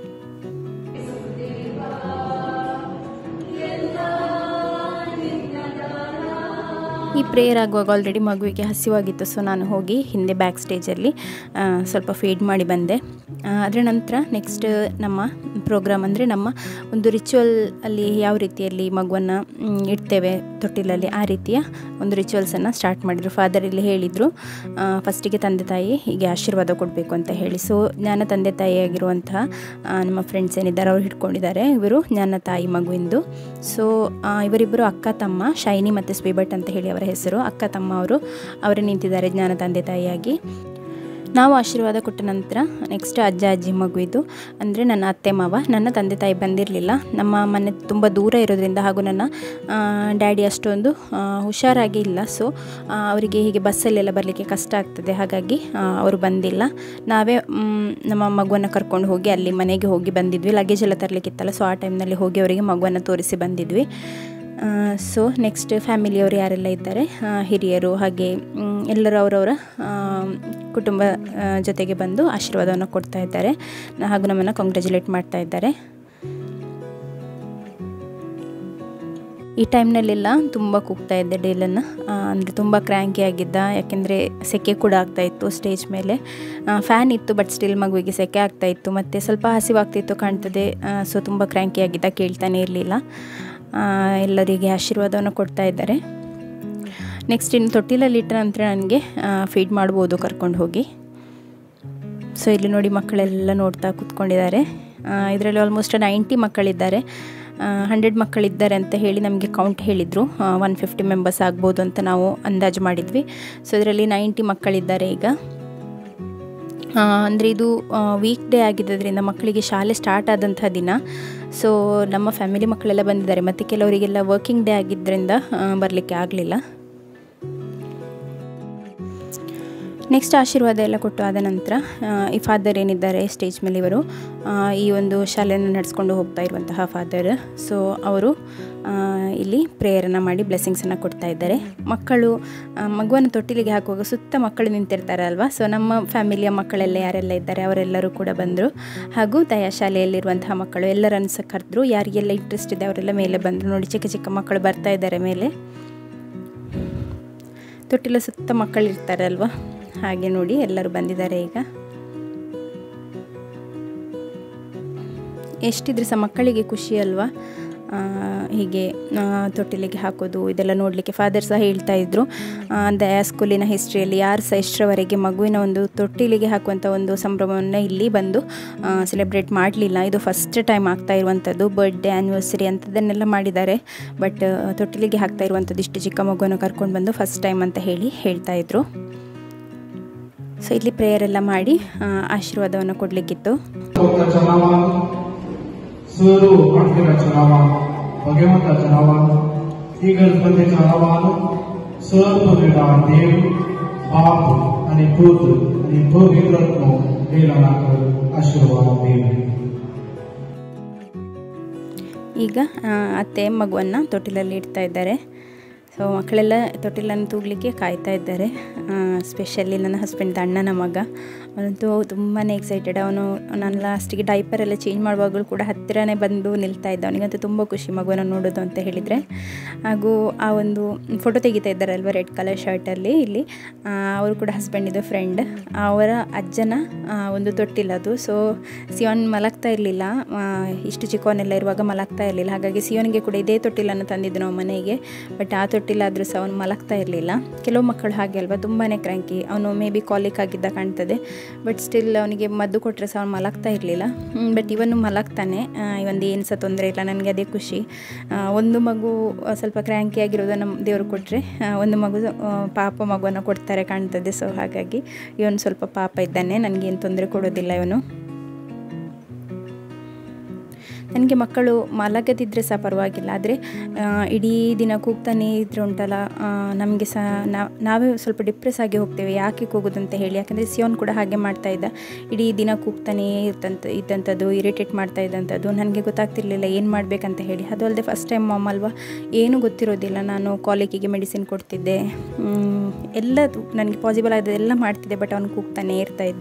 ಈ ಪ್ರೇಯರ್ ಆಗುವಾಗ ಆಲ್ರೆಡಿ ಮಗುವಿಗೆ ಹಸಿವಾಗಿತ್ತು ಸೊ ನಾನು ಹೋಗಿ ಹಿಂದೆ ಬ್ಯಾಕ್ ಸ್ಟೇಜಲ್ಲಿ ಆ, ಸ್ವಲ್ಪ ಫೀಡ್ ಮಾಡಿ ಬಂದೆ ಆ, ಅದರ ನಂತರ ನೆಕ್ಸ್ಟ್ ನಮ್ಮ ಪ್ರೋಗ್ರಾಮ್ ಅಂದರೆ ನಮ್ಮ ಒಂದು ರಿಚುವಲ್ ಅಲ್ಲಿ ಯಾವ ರೀತಿಯಲ್ಲಿ ಮಗುವನ್ನು ಮ್, ಇಡ್ತೇವೆ ತೊಟ್ಟಿಲಲ್ಲಿ ಆ ರೀತಿಯ ಒಂದು ರಿಚುವಲ್ಸನ್ನು ಸ್ಟಾರ್ಟ್ ಮಾಡಿದರು ಫಾದರ್ ಇಲ್ಲಿ ಹೇಳಿದರು ಫಸ್ಟಿಗೆ ತಂದೆ ತಾಯಿ ಹೀಗೆ ಆಶೀರ್ವಾದ ಕೊಡಬೇಕು ಅಂತ ಹೇಳಿ ಸೊ ಜ್ಞಾನ ತಂದೆ ತಾಯಿಯಾಗಿರುವಂತಹ ಆ, ನಮ್ಮ ಫ್ರೆಂಡ್ಸ್ ಏನಿದ್ದಾರೆ ಅವ್ರು ಹಿಡ್ಕೊಂಡಿದ್ದಾರೆ ಇವರು ಜ್ಞಾನ ತಾಯಿ ಮಗುವಿಂದು ಸೊ ಇವರಿಬ್ಬರು ಅಕ್ಕ ತಮ್ಮ ಶೈನಿ ಮತ್ತು ಸ್ಪೀಬಟ್ ಅಂತ ಹೇಳಿ ಅವರ ಹೆಸರು ಅಕ್ಕ ತಮ್ಮ ಅವರು ಅವರೇ ನಿಂತಿದ್ದಾರೆ ಜ್ಞಾನ ತಂದೆ ತಾಯಿಯಾಗಿ ನಾವು ಆಶೀರ್ವಾದ ಕೊಟ್ಟ ನಂತರ ನೆಕ್ಸ್ಟ್ ಅಜ್ಜ ಅಜ್ಜಿ ಮಗುವಿದು ಅಂದರೆ ನನ್ನ ಅತ್ತೆ ಮಾವ ನನ್ನ ತಂದೆ ತಾಯಿ ಬಂದಿರಲಿಲ್ಲ ನಮ್ಮ ಮನೆ ತುಂಬ ದೂರ ಇರೋದ್ರಿಂದ ಹಾಗೂ ನನ್ನ ಡ್ಯಾಡಿ ಅಷ್ಟೊಂದು ಆ, ಹುಷಾರಾಗಿ ಇಲ್ಲ ಸೊ ಅವರಿಗೆ ಹೀಗೆ ಬಸ್ಸಲ್ಲೆಲ್ಲ ಬರಲಿಕ್ಕೆ ಕಷ್ಟ ಆಗ್ತದೆ ಹಾಗಾಗಿ ಆ, ಅವರು ಬಂದಿಲ್ಲ ನಾವೇ ಮ್, ನಮ್ಮ ಮಗುವನ್ನು ಕರ್ಕೊಂಡು ಹೋಗಿ ಅಲ್ಲಿ ಮನೆಗೆ ಹೋಗಿ ಬಂದಿದ್ವಿ ಲಗೇಜ್ ಎಲ್ಲ ತರಲಿಕ್ಕಿತ್ತಲ್ಲ ಸೊ ಆ ಟೈಮ್ನಲ್ಲಿ ಹೋಗಿ ಅವರಿಗೆ ಮಗುವನ್ನು ತೋರಿಸಿ ಬಂದಿದ್ವಿ ಸೊ ನೆಕ್ಸ್ಟ್ ಫ್ಯಾಮಿಲಿಯವರು ಯಾರೆಲ್ಲ ಇದ್ದಾರೆ ಆ, ಹಿರಿಯರು ಹಾಗೆ ಮ್, ಎಲ್ಲರೂ ಅವರವರ ಆ, ಕುಟುಂಬ ಆ, ಜೊತೆಗೆ ಬಂದು ಆಶೀರ್ವಾದವನ್ನು ಕೊಡ್ತಾ ಇದ್ದಾರೆ ನ- ಹಾಗೂ ನಮ್ಮನ್ನು ಕಂಗ್ರ್ಯಾಚುಲೇಟ್ ಮಾಡ್ತಾ ಇದ್ದಾರೆ ಈ ಟೈಮ್ನಲ್ಲೆಲ್ಲ ತುಂಬ ಕೂಗ್ತಾ ಇದ್ದೆ ಡೇಲನ್ನು ಅಂದರೆ ತುಂಬ ಕ್ರ್ಯಾಂಕಿ ಆಗಿದ್ದ ಯಾಕೆಂದರೆ ಸೆಕೆ ಕೂಡ ಆಗ್ತಾ ಇತ್ತು ಸ್ಟೇಜ್ ಮೇಲೆ ಫ್ಯಾನ್ ಇತ್ತು ಬಟ್ ಸ್ಟಿಲ್ ಮಗುವಿಗೆ ಸೆಕೆ ಆಗ್ತಾ ಇತ್ತು ಮತ್ತು ಸ್ವಲ್ಪ ಹಸಿವಾಗ್ತಿತ್ತು ಕಾಣ್ತದೆ ಸೊ ತುಂಬ ಕ್ರ್ಯಾಂಕಿ ಆಗಿದ್ದ ಕೇಳ್ತಾನೆ ಇರಲಿಲ್ಲ ಎಲ್ಲರಿಗೆ ಆಶೀರ್ವಾದವನ್ನು ಕೊಡ್ತಾ ಇದ್ದಾರೆ ನೆಕ್ಸ್ಟ್ ಇನ್ನು ತೊಟ್ಟಿಲಲ್ಲಿ ಇಟ್ಟ ನಂತರ ನನಗೆ ಫೀಡ್ ಮಾಡ್ಬೋದು ಕರ್ಕೊಂಡು ಹೋಗಿ ಸೊ ಇಲ್ಲಿ ನೋಡಿ ಮಕ್ಕಳೆಲ್ಲ ನೋಡ್ತಾ ಕೂತ್ಕೊಂಡಿದ್ದಾರೆ ಇದರಲ್ಲಿ ಆಲ್ಮೋಸ್ಟ್ ನೈಂಟಿ ಮಕ್ಕಳಿದ್ದಾರೆ ಹಂಡ್ರೆಡ್ ಮಕ್ಕಳಿದ್ದಾರೆ ಅಂತ ಹೇಳಿ ನಮಗೆ ಕೌಂಟ್ ಹೇಳಿದರು ಒನ್ ಫಿಫ್ಟಿ ಮೆಂಬರ್ಸ್ ಆಗ್ಬೋದು ಅಂತ ನಾವು ಅಂದಾಜು ಮಾಡಿದ್ವಿ ಸೊ ಇದರಲ್ಲಿ ನೈಂಟಿ ಮಕ್ಕಳಿದ್ದಾರೆ ಈಗ ಅಂದರೆ ಇದು ವೀಕ್ ಡೇ ಆಗಿದ್ದರಿಂದ ಮಕ್ಕಳಿಗೆ ಶಾಲೆ ಸ್ಟಾರ್ಟ್ ಆದಂಥ ದಿನ ಸೊ ನಮ್ಮ ಫ್ಯಾಮಿಲಿ ಮಕ್ಕಳೆಲ್ಲ ಬಂದಿದ್ದಾರೆ ಮತ್ತು ಕೆಲವರಿಗೆಲ್ಲ ವರ್ಕಿಂಗ್ ಡೇ ಆಗಿದ್ದರಿಂದ ಬರಲಿಕ್ಕೆ ಆಗಲಿಲ್ಲ ನೆಕ್ಸ್ಟ್ ಆಶೀರ್ವಾದ ಎಲ್ಲ ಕೊಟ್ಟು ಆದ ನಂತರ ಆ, ಈ ಫಾದರ್ ಏನಿದ್ದಾರೆ ಸ್ಟೇಜ್ ಮೇಲೆ ಇವರು ಆ, ಈ ಒಂದು ಶಾಲೆಯನ್ನು ನಡೆಸ್ಕೊಂಡು ಹೋಗ್ತಾ ಇರುವಂತಹ ಫಾದರ್ ಸೊ ಅವರು ಆ, ಇಲ್ಲಿ ಪ್ರೇಯರನ್ನು ಮಾಡಿ ಬ್ಲೆಸ್ಸಿಂಗ್ಸನ್ನು ಕೊಡ್ತಾ ಇದ್ದಾರೆ ಮಕ್ಕಳು ಆ, ಮಗುವನ್ನು ತೊಟ್ಟಿಲಿಗೆ ಹಾಕುವಾಗ ಸುತ್ತ ಮಕ್ಕಳು ನಿಂತಿರ್ತಾರೆ ಅಲ್ವಾ ಸೊ ನಮ್ಮ ಫ್ಯಾಮಿಲಿಯ ಮಕ್ಕಳೆಲ್ಲ ಯಾರೆಲ್ಲ ಇದ್ದಾರೆ ಅವರೆಲ್ಲರೂ ಕೂಡ ಬಂದರು ಹಾಗೂ ದಯಾ ಶಾಲೆಯಲ್ಲಿರುವಂತಹ ಮಕ್ಕಳು ಎಲ್ಲರನ್ನು ಸಹ ಕರೆದ್ರು ಯಾರಿಗೆಲ್ಲ ಇಂಟ್ರೆಸ್ಟ್ ಇದೆ ಅವರೆಲ್ಲ ಮೇಲೆ ಬಂದರು ನೋಡಿ ಚಿಕ್ಕ ಚಿಕ್ಕ ಮಕ್ಕಳು ಬರ್ತಾ ಇದ್ದಾರೆ ಮೇಲೆ ತೊಟ್ಟಿಲ ಸುತ್ತ ಮಕ್ಕಳು ಇರ್ತಾರೆ ಅಲ್ವಾ ಹಾಗೆ ನೋಡಿ ಎಲ್ಲರೂ ಬಂದಿದ್ದಾರೆ ಈಗ ಎಷ್ಟಿದ್ರೆ ಸಹ ಮಕ್ಕಳಿಗೆ ಖುಷಿ ಅಲ್ವಾ ಆ, ಹೀಗೆ ಆ, ತೊಟ್ಟಿಲಿಗೆ ಹಾಕೋದು ಇದೆಲ್ಲ ನೋಡಲಿಕ್ಕೆ ಫಾದರ್ ಸಹ ಹೇಳ್ತಾ ಇದ್ರು ಆ, ದಯಾ ಸ್ಕೂಲಿನ ಹಿಸ್ಟ್ರಿಯಲ್ಲಿ ಯಾರು ಸಹ ಇಷ್ಟರವರೆಗೆ ಮಗುವಿನ ಒಂದು ತೊಟ್ಟಿಲಿಗೆ ಹಾಕುವಂಥ ಒಂದು ಸಂಭ್ರಮವನ್ನು ಇಲ್ಲಿ ಬಂದು ಸೆಲೆಬ್ರೇಟ್ ಮಾಡಲಿಲ್ಲ ಇದು ಫಸ್ಟ್ ಟೈಮ್ ಆಗ್ತಾ ಇರುವಂಥದ್ದು ಬರ್ಡೇ ಆ್ಯನಿವರ್ಸರಿ ಅಂಥದ್ದನ್ನೆಲ್ಲ ಮಾಡಿದ್ದಾರೆ ಬಟ್ ತೊಟ್ಟಿಲಿಗೆ ಹಾಕ್ತಾ ಇರುವಂಥದ್ದು ಇಷ್ಟು ಚಿಕ್ಕ ಮಗುವನ್ನು ಕರ್ಕೊಂಡು ಬಂದು ಫಸ್ಟ್ ಟೈಮ್ ಅಂತ ಹೇಳಿ ಹೇಳ್ತಾ ಇದ್ರು ಸೊ ಇಲ್ಲಿ ಪ್ರೇಯರ್ ಎಲ್ಲ ಮಾಡಿ ಆ, ಆಶೀರ್ವಾದವನ್ನು ಕೊಡಲಿಕ್ಕಿತ್ತು ಭಕ್ತರಾಜ ನಾಮ ಸರು ಮಾಡ್ತಿರಾಜ ನಾಮ ಭಗವಂತಾಜ ನಾಮ ಈಗ बंदेचा नावान सर्व वेळा देव बाप आणि पुत्र आणि पवित्रत्व देवाला आशीर्वाद देव ಈಗ ಆ, ಅತ್ತೆ ಮಗುವನ್ನು ತೊಟ್ಟಿಲಲ್ಲಿ ಇಡ್ತಾ ಇದ್ದಾರೆ ಸೊ ಮಕ್ಕಳೆಲ್ಲ ತೊಟ್ಟಿಲನ್ನು ತೂಗಲಿಕ್ಕೆ ಕಾಯ್ತಾ ಇದ್ದಾರೆ ಸ್ಪೆಷಲಿ ನನ್ನ ಹಸ್ಬೆಂಡ್ ಅಣ್ಣನ ಮಗ ಅವನಂತೂ ತುಂಬಾ ಎಕ್ಸೈಟೆಡ್ ಅವನು ನಾನು ಲಾಸ್ಟಿಗೆ ಡೈಪರ್ ಎಲ್ಲ ಚೇಂಜ್ ಮಾಡುವಾಗಲೂ ಕೂಡ ಹತ್ತಿರನೇ ಬಂದು ನಿಲ್ತಾ ಇದ್ದ ಅವನಿಗಂತೂ ತುಂಬ ಖುಷಿ ಮಗುವನ್ನು ನೋಡೋದು ಅಂತ ಹೇಳಿದರೆ ಹಾಗೂ ಆ ಒಂದು ಫೋಟೋ ತೆಗಿತಾ ಇದ್ದಾರಲ್ವ ರೆಡ್ ಕಲರ್ ಶರ್ಟಲ್ಲಿ ಇಲ್ಲಿ ಆ, ಅವರು ಕೂಡ ಹಸ್ಬೆಂಡ್ ಇದು ಫ್ರೆಂಡ್ ಅವರ ಅಜ್ಜನ ಆ, ಒಂದು ತೊಟ್ಟಿಲದು ಸೊ ಸಿಯೋನ್ ಮಲಗ್ತಾ ಇರಲಿಲ್ಲ ಇಷ್ಟು ಚಿಕ್ಕವನೆಲ್ಲ ಇರುವಾಗ ಮಲಗ್ತಾ ಇರಲಿಲ್ಲ ಹಾಗಾಗಿ ಸಿಯೋನಿಗೆ ಕೂಡ ಇದೇ ತೊಟ್ಟಿಲನ್ನು ತಂದಿದ್ದು ನಾವು ಮನೆಗೆ ಬಟ್ ಆ ತೊಟ್ಟಿಲಾದರೂ ಸಹ ಅವನು ಮಲಗ್ತಾ ಇರಲಿಲ್ಲ ಕೆಲವು ಮಕ್ಕಳು ಹಾಗೆ ಅಲ್ವಾ ತುಂಬಾ ಕ್ರ್ಯಾಂಕಿ ಅವನು ಮೇ ಬಿ ಕಾಲಿಕ್ ಆಗಿದ್ದ ಕಾಣ್ತದೆ ಬಟ್ ಸ್ಟಿಲ್ ಅವನಿಗೆ ಮದ್ದು ಕೊಟ್ಟರೆ ಸಹ ಅವನು ಮಲಗ್ತಾ ಇರಲಿಲ್ಲ ಬಟ್ ಇವನು ಮಲಗ್ತಾನೆ ಆ, ಇವೊಂದು ಏನು ಸಹ ತೊಂದರೆ ಇಲ್ಲ ನನಗೆ ಅದೇ ಖುಷಿ ಆ, ಒಂದು ಮಗು ಆ, ಸ್ವಲ್ಪ ಕ್ರ್ಯಾಂಕಿ ಆಗಿರೋದನ್ನು ದೇವರು ಕೊಟ್ಟರೆ ಒಂದು ಮಗು ಆ, ಪಾಪ ಮಗುವನ್ನು ಕೊಡ್ತಾರೆ ಕಾಣ್ತದೆ ಸೊ ಹಾಗಾಗಿ ಇವನು ಸ್ವಲ್ಪ ಪಾಪ ಇದ್ದಾನೆ ನನಗೇನು ತೊಂದರೆ ಕೊಡೋದಿಲ್ಲ ಇವನು ನನಗೆ ಮಕ್ಕಳು ಮಲಗದಿದ್ದರೆ ಸಹ ಪರವಾಗಿಲ್ಲ ಆದರೆ ಇಡೀ ದಿನ ಕೂಗ್ತಾನೆ ಇದ್ರೆ ಉಂಟಲ್ಲ ನಮಗೆ ಸಹ ನಾವೇ ಸ್ವಲ್ಪ ಡಿಪ್ರೆಸ್ ಆಗಿ ಹೋಗ್ತೇವೆ ಯಾಕೆ ಕೂಗೋದಂತ ಹೇಳಿ ಯಾಕಂದರೆ ಸಿಯೋನ್ ಕೂಡ ಹಾಗೆ ಮಾಡ್ತಾ ಇದ್ದ ಇಡೀ ದಿನ ಕೂಗ್ತಾನೇ ಇರ್ತಂತ ಇದ್ದಂಥದ್ದು ಇರಿಟೇಟ್ ಮಾಡ್ತಾ ಇದ್ದಂಥದ್ದು ನನಗೆ ಗೊತ್ತಾಗ್ತಿರ್ಲಿಲ್ಲ ಏನು ಮಾಡಬೇಕಂತ ಹೇಳಿ ಅದು ಅಲ್ಲದೆ ಫಸ್ಟ್ ಟೈಮ್ ಮಾಮ್ ಅಲ್ವಾ ಏನೂ ಗೊತ್ತಿರೋದಿಲ್ಲ ನಾನು ಕಾಲೇಜಿಗೆ ಮೆಡಿಸಿನ್ ಕೊಡ್ತಿದ್ದೆ ಎಲ್ಲದು ನನಗೆ ಪಾಸಿಬಲ್ ಆದದೆಲ್ಲ ಮಾಡ್ತಿದ್ದೆ ಬಟ್ ಅವ್ನು ಕೂಗ್ತಾನೆ ಇರ್ತಾ ಇದ್ದ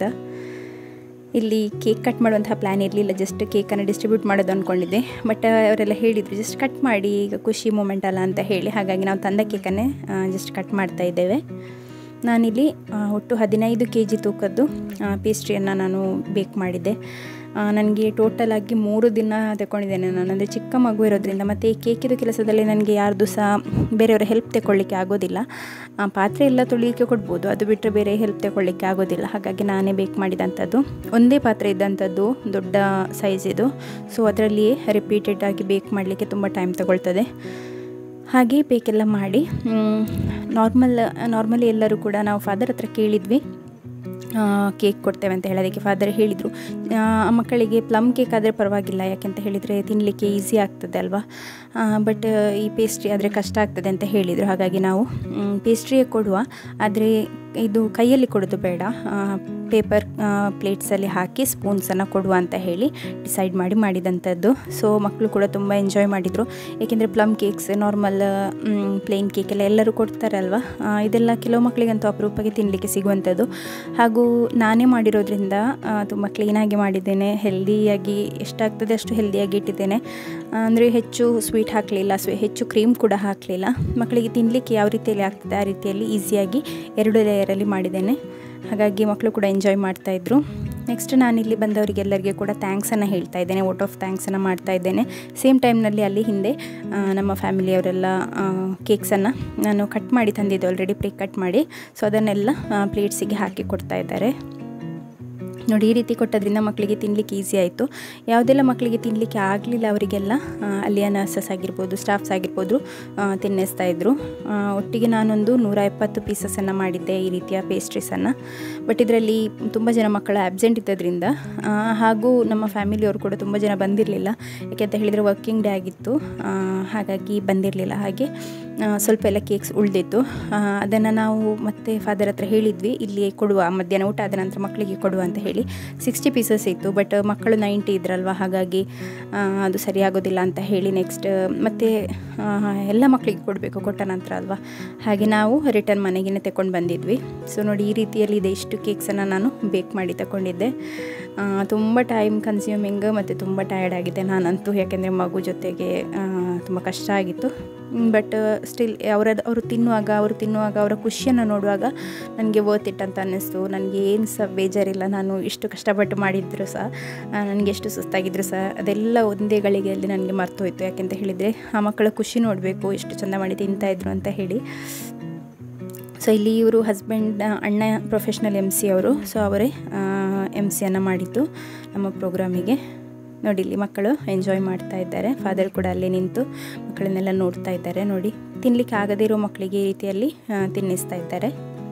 ಇಲ್ಲಿ ಕೇಕ್ ಕಟ್ ಮಾಡುವಂತಹ ಪ್ಲ್ಯಾನ್ ಇರಲಿಲ್ಲ ಜಸ್ಟ್ ಕೇಕನ್ನು ಡಿಸ್ಟ್ರಿಬ್ಯೂಟ್ ಮಾಡೋದು ಅಂದ್ಕೊಂಡಿದ್ದೆ ಬಟ್ ಅವರೆಲ್ಲ ಹೇಳಿದರು ಜಸ್ಟ್ ಕಟ್ ಮಾಡಿ ಈಗ ಖುಷಿ ಮೂಮೆಂಟ್ ಅಲ್ಲ ಅಂತ ಹೇಳಿ ಹಾಗಾಗಿ ನಾವು ತಂದ ಕೇಕನ್ನೇ ಜಸ್ಟ್ ಕಟ್ ಮಾಡ್ತಾ ಇದ್ದೇವೆ ನಾನಿಲ್ಲಿ ಒಟ್ಟು ಹದಿನೈದು ಕೆ ಜಿ ತೂಕದ್ದು ಪೇಸ್ಟ್ರಿಯನ್ನು ನಾನು ಬೇಕ್ ಮಾಡಿದ್ದೆ ನನಗೆ ಟೋಟಲಾಗಿ ಮೂರು ದಿನ ತಗೊಂಡಿದ್ದೇನೆ ನಾನು ಅಂದರೆ ಚಿಕ್ಕ ಮಗು ಇರೋದ್ರಿಂದ ಮತ್ತು ಈ ಕೇಕಿದು ಕೆಲಸದಲ್ಲಿ ನನಗೆ ಯಾರ್ದು ಸಹ ಬೇರೆಯವರ ಹೆಲ್ಪ್ ತಗೊಳ್ಳಿಕ್ಕೆ ಆಗೋದಿಲ್ಲ ಪಾತ್ರೆ ಎಲ್ಲ ತೊಳಿಲಿಕ್ಕೆ ಕೊಡ್ಬೋದು ಅದು ಬಿಟ್ಟರೆ ಬೇರೆ ಹೆಲ್ಪ್ ತಗೊಳ್ಳಿಕ್ಕೆ ಆಗೋದಿಲ್ಲ ಹಾಗಾಗಿ ನಾನೇ ಬೇಕ್ ಮಾಡಿದಂಥದ್ದು ಒಂದೇ ಪಾತ್ರೆ ಇದ್ದಂಥದ್ದು ದೊಡ್ಡ ಸೈಜ್ ಇದು ಸೊ ಅದರಲ್ಲಿ ರಿಪೀಟೆಡ್ ಆಗಿ ಬೇಕ್ ಮಾಡಲಿಕ್ಕೆ ತುಂಬ ಟೈಮ್ ತಗೊಳ್ತದೆ ಹಾಗೆ ಬೇಕೆಲ್ಲ ಮಾಡಿ ನಾರ್ಮಲ್ ನಾರ್ಮಲಿ ಎಲ್ಲರೂ ಕೂಡ ನಾವು ಫಾದರ್ ಹತ್ರ ಕೇಳಿದ್ವಿ ಕೇಕ್ ಕೊಡ್ತೇವೆ ಅಂತ ಹೇಳೋದಕ್ಕೆ ಫಾದರ್ ಹೇಳಿದರು ಮಕ್ಕಳಿಗೆ ಪ್ಲಮ್ ಕೇಕ್ ಆದರೆ ಪರವಾಗಿಲ್ಲ ಯಾಕೆಂತ ಹೇಳಿದರೆ ತಿನ್ನಲಿಕ್ಕೆ ಈಸಿ ಆಗ್ತದೆ ಅಲ್ವಾ ಬಟ್ ಈ ಪೇಸ್ಟ್ರಿ ಆದರೆ ಕಷ್ಟ ಆಗ್ತದೆ ಅಂತ ಹೇಳಿದರು ಹಾಗಾಗಿ ನಾವು ಪೇಸ್ಟ್ರಿಯೇ ಕೊಡುವ ಆದರೆ ಇದು ಕೈಯಲ್ಲಿ ಕೊಡೋದು ಬೇಡ ಪೇಪರ್ ಪ್ಲೇಟ್ಸಲ್ಲಿ ಹಾಕಿ ಸ್ಪೂನ್ಸನ್ನು ಕೊಡುವ ಅಂತ ಹೇಳಿ ಡಿಸೈಡ್ ಮಾಡಿ ಮಾಡಿದಂಥದ್ದು ಸೊ ಮಕ್ಕಳು ಕೂಡ ತುಂಬ ಎಂಜಾಯ್ ಮಾಡಿದರು ಏಕೆಂದರೆ plum cakes normal plain cake ಎಲ್ಲ ಎಲ್ಲರೂ ಕೊಡ್ತಾರಲ್ವ ಇದೆಲ್ಲ ಕೆಲವು ಮಕ್ಕಳಿಗಂತೂ ಅಪರೂಪಕ್ಕೆ ತಿನ್ನಲಿಕ್ಕೆ ಸಿಗುವಂಥದ್ದು ಹಾಗೂ ನಾನೇ ಮಾಡಿರೋದ್ರಿಂದ ತುಂಬ ಕ್ಲೀನಾಗಿ ಮಾಡಿದ್ದೇನೆ ಹೆಲ್ದಿಯಾಗಿ ಎಷ್ಟಾಗ್ತದೆ ಅಷ್ಟು ಹೆಲ್ದಿಯಾಗಿ ಇಟ್ಟಿದ್ದೇನೆ ಅಂದರೆ ಹೆಚ್ಚು ಸ್ವೀಟ್ ಹಾಕಲಿಲ್ಲ ಸ್ವ ಹೆಚ್ಚು ಕ್ರೀಮ್ ಕೂಡ ಹಾಕಲಿಲ್ಲ ಮಕ್ಕಳಿಗೆ ತಿನ್ನಲಿಕ್ಕೆ ಯಾವ ರೀತಿಯಲ್ಲಿ ಆಗ್ತದೆ ಆ ರೀತಿಯಲ್ಲಿ ಈಸಿಯಾಗಿ ಎರಡು ಲೇಯರಲ್ಲಿ ಮಾಡಿದ್ದೇನೆ ಹಾಗಾಗಿ ಮಕ್ಕಳು ಕೂಡ ಎಂಜಾಯ್ ಮಾಡ್ತಾಯಿದ್ರು ನೆಕ್ಸ್ಟ್ ನಾನಿಲ್ಲಿ ಬಂದವರಿಗೆಲ್ಲರಿಗೆ ಕೂಡ ಥ್ಯಾಂಕ್ಸನ್ನು ಹೇಳ್ತಾ ಇದ್ದೇನೆ ವೋಟ್ ಆಫ್ ಥ್ಯಾಂಕ್ಸನ್ನು ಮಾಡ್ತಾ ಇದ್ದೇನೆ ಸೇಮ್ ಟೈಮ್ನಲ್ಲಿ ಅಲ್ಲಿ ಹಿಂದೆ ನಮ್ಮ ಫ್ಯಾಮಿಲಿಯವರೆಲ್ಲ ಕೇಕ್ಸನ್ನು ನಾನು ಕಟ್ ಮಾಡಿ ತಂದಿದ್ದೆ ಆಲ್ರೆಡಿ ಪ್ರೀ ಕಟ್ ಮಾಡಿ ಸೊ ಅದನ್ನೆಲ್ಲ ಪ್ಲೇಟ್ಸಿಗೆ ಹಾಕಿ ಕೊಡ್ತಾ ಇದ್ದಾರೆ ನೋಡಿ ಈ ರೀತಿ ಕೊಟ್ಟದ್ರಿಂದ ಮಕ್ಕಳಿಗೆ ತಿನ್ನಲಿಕ್ಕೆ ಈಸಿ ಆಯಿತು ಯಾವುದೆಲ್ಲ ಮಕ್ಕಳಿಗೆ ತಿನ್ನಲಿಕ್ಕೆ ಆಗಲಿಲ್ಲ ಅವರಿಗೆಲ್ಲ ಅಲ್ಲಿಯ ನರ್ಸಸ್ ಆಗಿರ್ಬೋದು ಸ್ಟಾಫ್ಸ್ ಆಗಿರ್ಬೋದು ತಿನ್ನಿಸ್ತಾ ಇದ್ದರು ಒಟ್ಟಿಗೆ ನಾನೊಂದು ನೂರ ಎಪ್ಪತ್ತು ಪೀಸಸನ್ನು ಮಾಡಿದ್ದೆ ಈ ರೀತಿಯ ಪೇಸ್ಟ್ರೀಸನ್ನು ಬಟ್ ಇದರಲ್ಲಿ ತುಂಬ ಜನ ಮಕ್ಕಳು ಆಬ್ಸೆಂಟ್ ಇದ್ದದ್ರಿಂದ ಹಾಗೂ ನಮ್ಮ ಫ್ಯಾಮಿಲಿಯವರು ಕೂಡ ತುಂಬ ಜನ ಬಂದಿರಲಿಲ್ಲ ಯಾಕೆ ಅಂತ ಹೇಳಿದರೆ ವರ್ಕಿಂಗ್ ಡೇ ಆಗಿತ್ತು ಹಾಗಾಗಿ ಬಂದಿರಲಿಲ್ಲ ಹಾಗೆ ಸ್ವಲ್ಪ ಎಲ್ಲ ಕೇಕ್ಸ್ ಉಳಿದಿತ್ತು ಅದನ್ನು ನಾವು ಮತ್ತೆ ಫಾದರ್ ಹತ್ರ ಹೇಳಿದ್ವಿ ಇಲ್ಲಿ ಕೊಡುವ ಮಧ್ಯಾಹ್ನ ಊಟ ಆದ ನಂತರ ಮಕ್ಕಳಿಗೆ ಕೊಡುವ ಅಂತ ಹೇಳಿ ಸಿಕ್ಸ್ಟಿ ಪೀಸಸ್ ಇತ್ತು ಬಟ್ ಮಕ್ಕಳು ನೈಂಟಿ ಇದ್ರಲ್ವ ಹಾಗಾಗಿ ಅದು ಸರಿಯಾಗೋದಿಲ್ಲ ಅಂತ ಹೇಳಿ ನೆಕ್ಸ್ಟ್ ಮತ್ತು ಎಲ್ಲ ಮಕ್ಕಳಿಗೆ ಕೊಡಬೇಕು ಕೊಟ್ಟ ನಂತರ ಅಲ್ವಾ ಹಾಗೆ ನಾವು ರಿಟರ್ನ್ ಮನೆಗೇ ತಗೊಂಡು ಬಂದಿದ್ವಿ ಸೊ ನೋಡಿ ಈ ರೀತಿಯಲ್ಲಿ ಇದೆ ಇಷ್ಟು ಕೇಕ್ಸನ್ನು ನಾನು ಬೇಕ್ ಮಾಡಿ ತಗೊಂಡಿದ್ದೆ ತುಂಬ ಟೈಮ್ ಕನ್ಸ್ಯೂಮಿಂಗ್ ಮತ್ತು ತುಂಬ ಟಯರ್ಡ್ ಆಗಿದೆ ನಾನಂತೂ ಯಾಕೆಂದರೆ ಮಗು ಜೊತೆಗೆ ತುಂಬ ಕಷ್ಟ ಆಗಿತ್ತು ಬಟ್ ಸ್ಟಿಲ್ ಅವರ ಅವರು ತಿನ್ನುವಾಗ ಅವರು ತಿನ್ನುವಾಗ ಅವರ ಖುಷಿಯನ್ನು ನೋಡುವಾಗ ನನಗೆ ವರ್ತ್ ಇಟ್ ಅಂತ ಅನ್ನಿಸ್ತು ನನಗೆ ಏನು ಸಹ ಬೇಜಾರಿಲ್ಲ ನಾನು ಇಷ್ಟು ಕಷ್ಟಪಟ್ಟು ಮಾಡಿದ್ರು ಸಹ ನನಗೆ ಎಷ್ಟು ಸುಸ್ತಾಗಿದ್ರು ಸಹ ಅದೆಲ್ಲ ಒಂದೇ ಗಳಿಗೆಯಲ್ಲಿ ನನಗೆ ಮರ್ತೋಯ್ತು ಯಾಕೆಂತ ಹೇಳಿದರೆ ಆ ಮಕ್ಕಳ ಖುಷಿ ನೋಡಬೇಕು ಎಷ್ಟು ಚೆಂದ ಮಾಡಿ ತಿಂತಾಯಿದ್ರು ಅಂತ ಹೇಳಿ ಸೊ ಇಲ್ಲಿ ಇವರು ಹಸ್ಬೆಂಡ್ ಅಣ್ಣ ಪ್ರೊಫೆಷ್ನಲ್ ಎಮ್ ಸಿ ಅವರು ಸೊ ಅವರೇ ಎಮ್ ಸಿಯನ್ನು ಮಾಡಿದ್ದು ನಮ್ಮ ಪ್ರೋಗ್ರಾಮಿಗೆ ನೋಡಿ ಇಲ್ಲಿ ಮಕ್ಕಳು ಎಂಜಾಯ್ ಮಾಡ್ತಾ ಇದ್ದಾರೆ ಫಾದರ್ ಕೂಡ ಅಲ್ಲಿ ನಿಂತು ಮಕ್ಕಳನ್ನೆಲ್ಲ ನೋಡ್ತಾ ಇದ್ದಾರೆ ನೋಡಿ ತಿನ್ನಲಿಕ್ಕೆ ಆಗದೇ ಇರೋ ಮಕ್ಕಳಿಗೆ ಈ ರೀತಿಯಲ್ಲಿ ತಿನ್ನಿಸ್ತಾ ಇದ್ದಾರೆ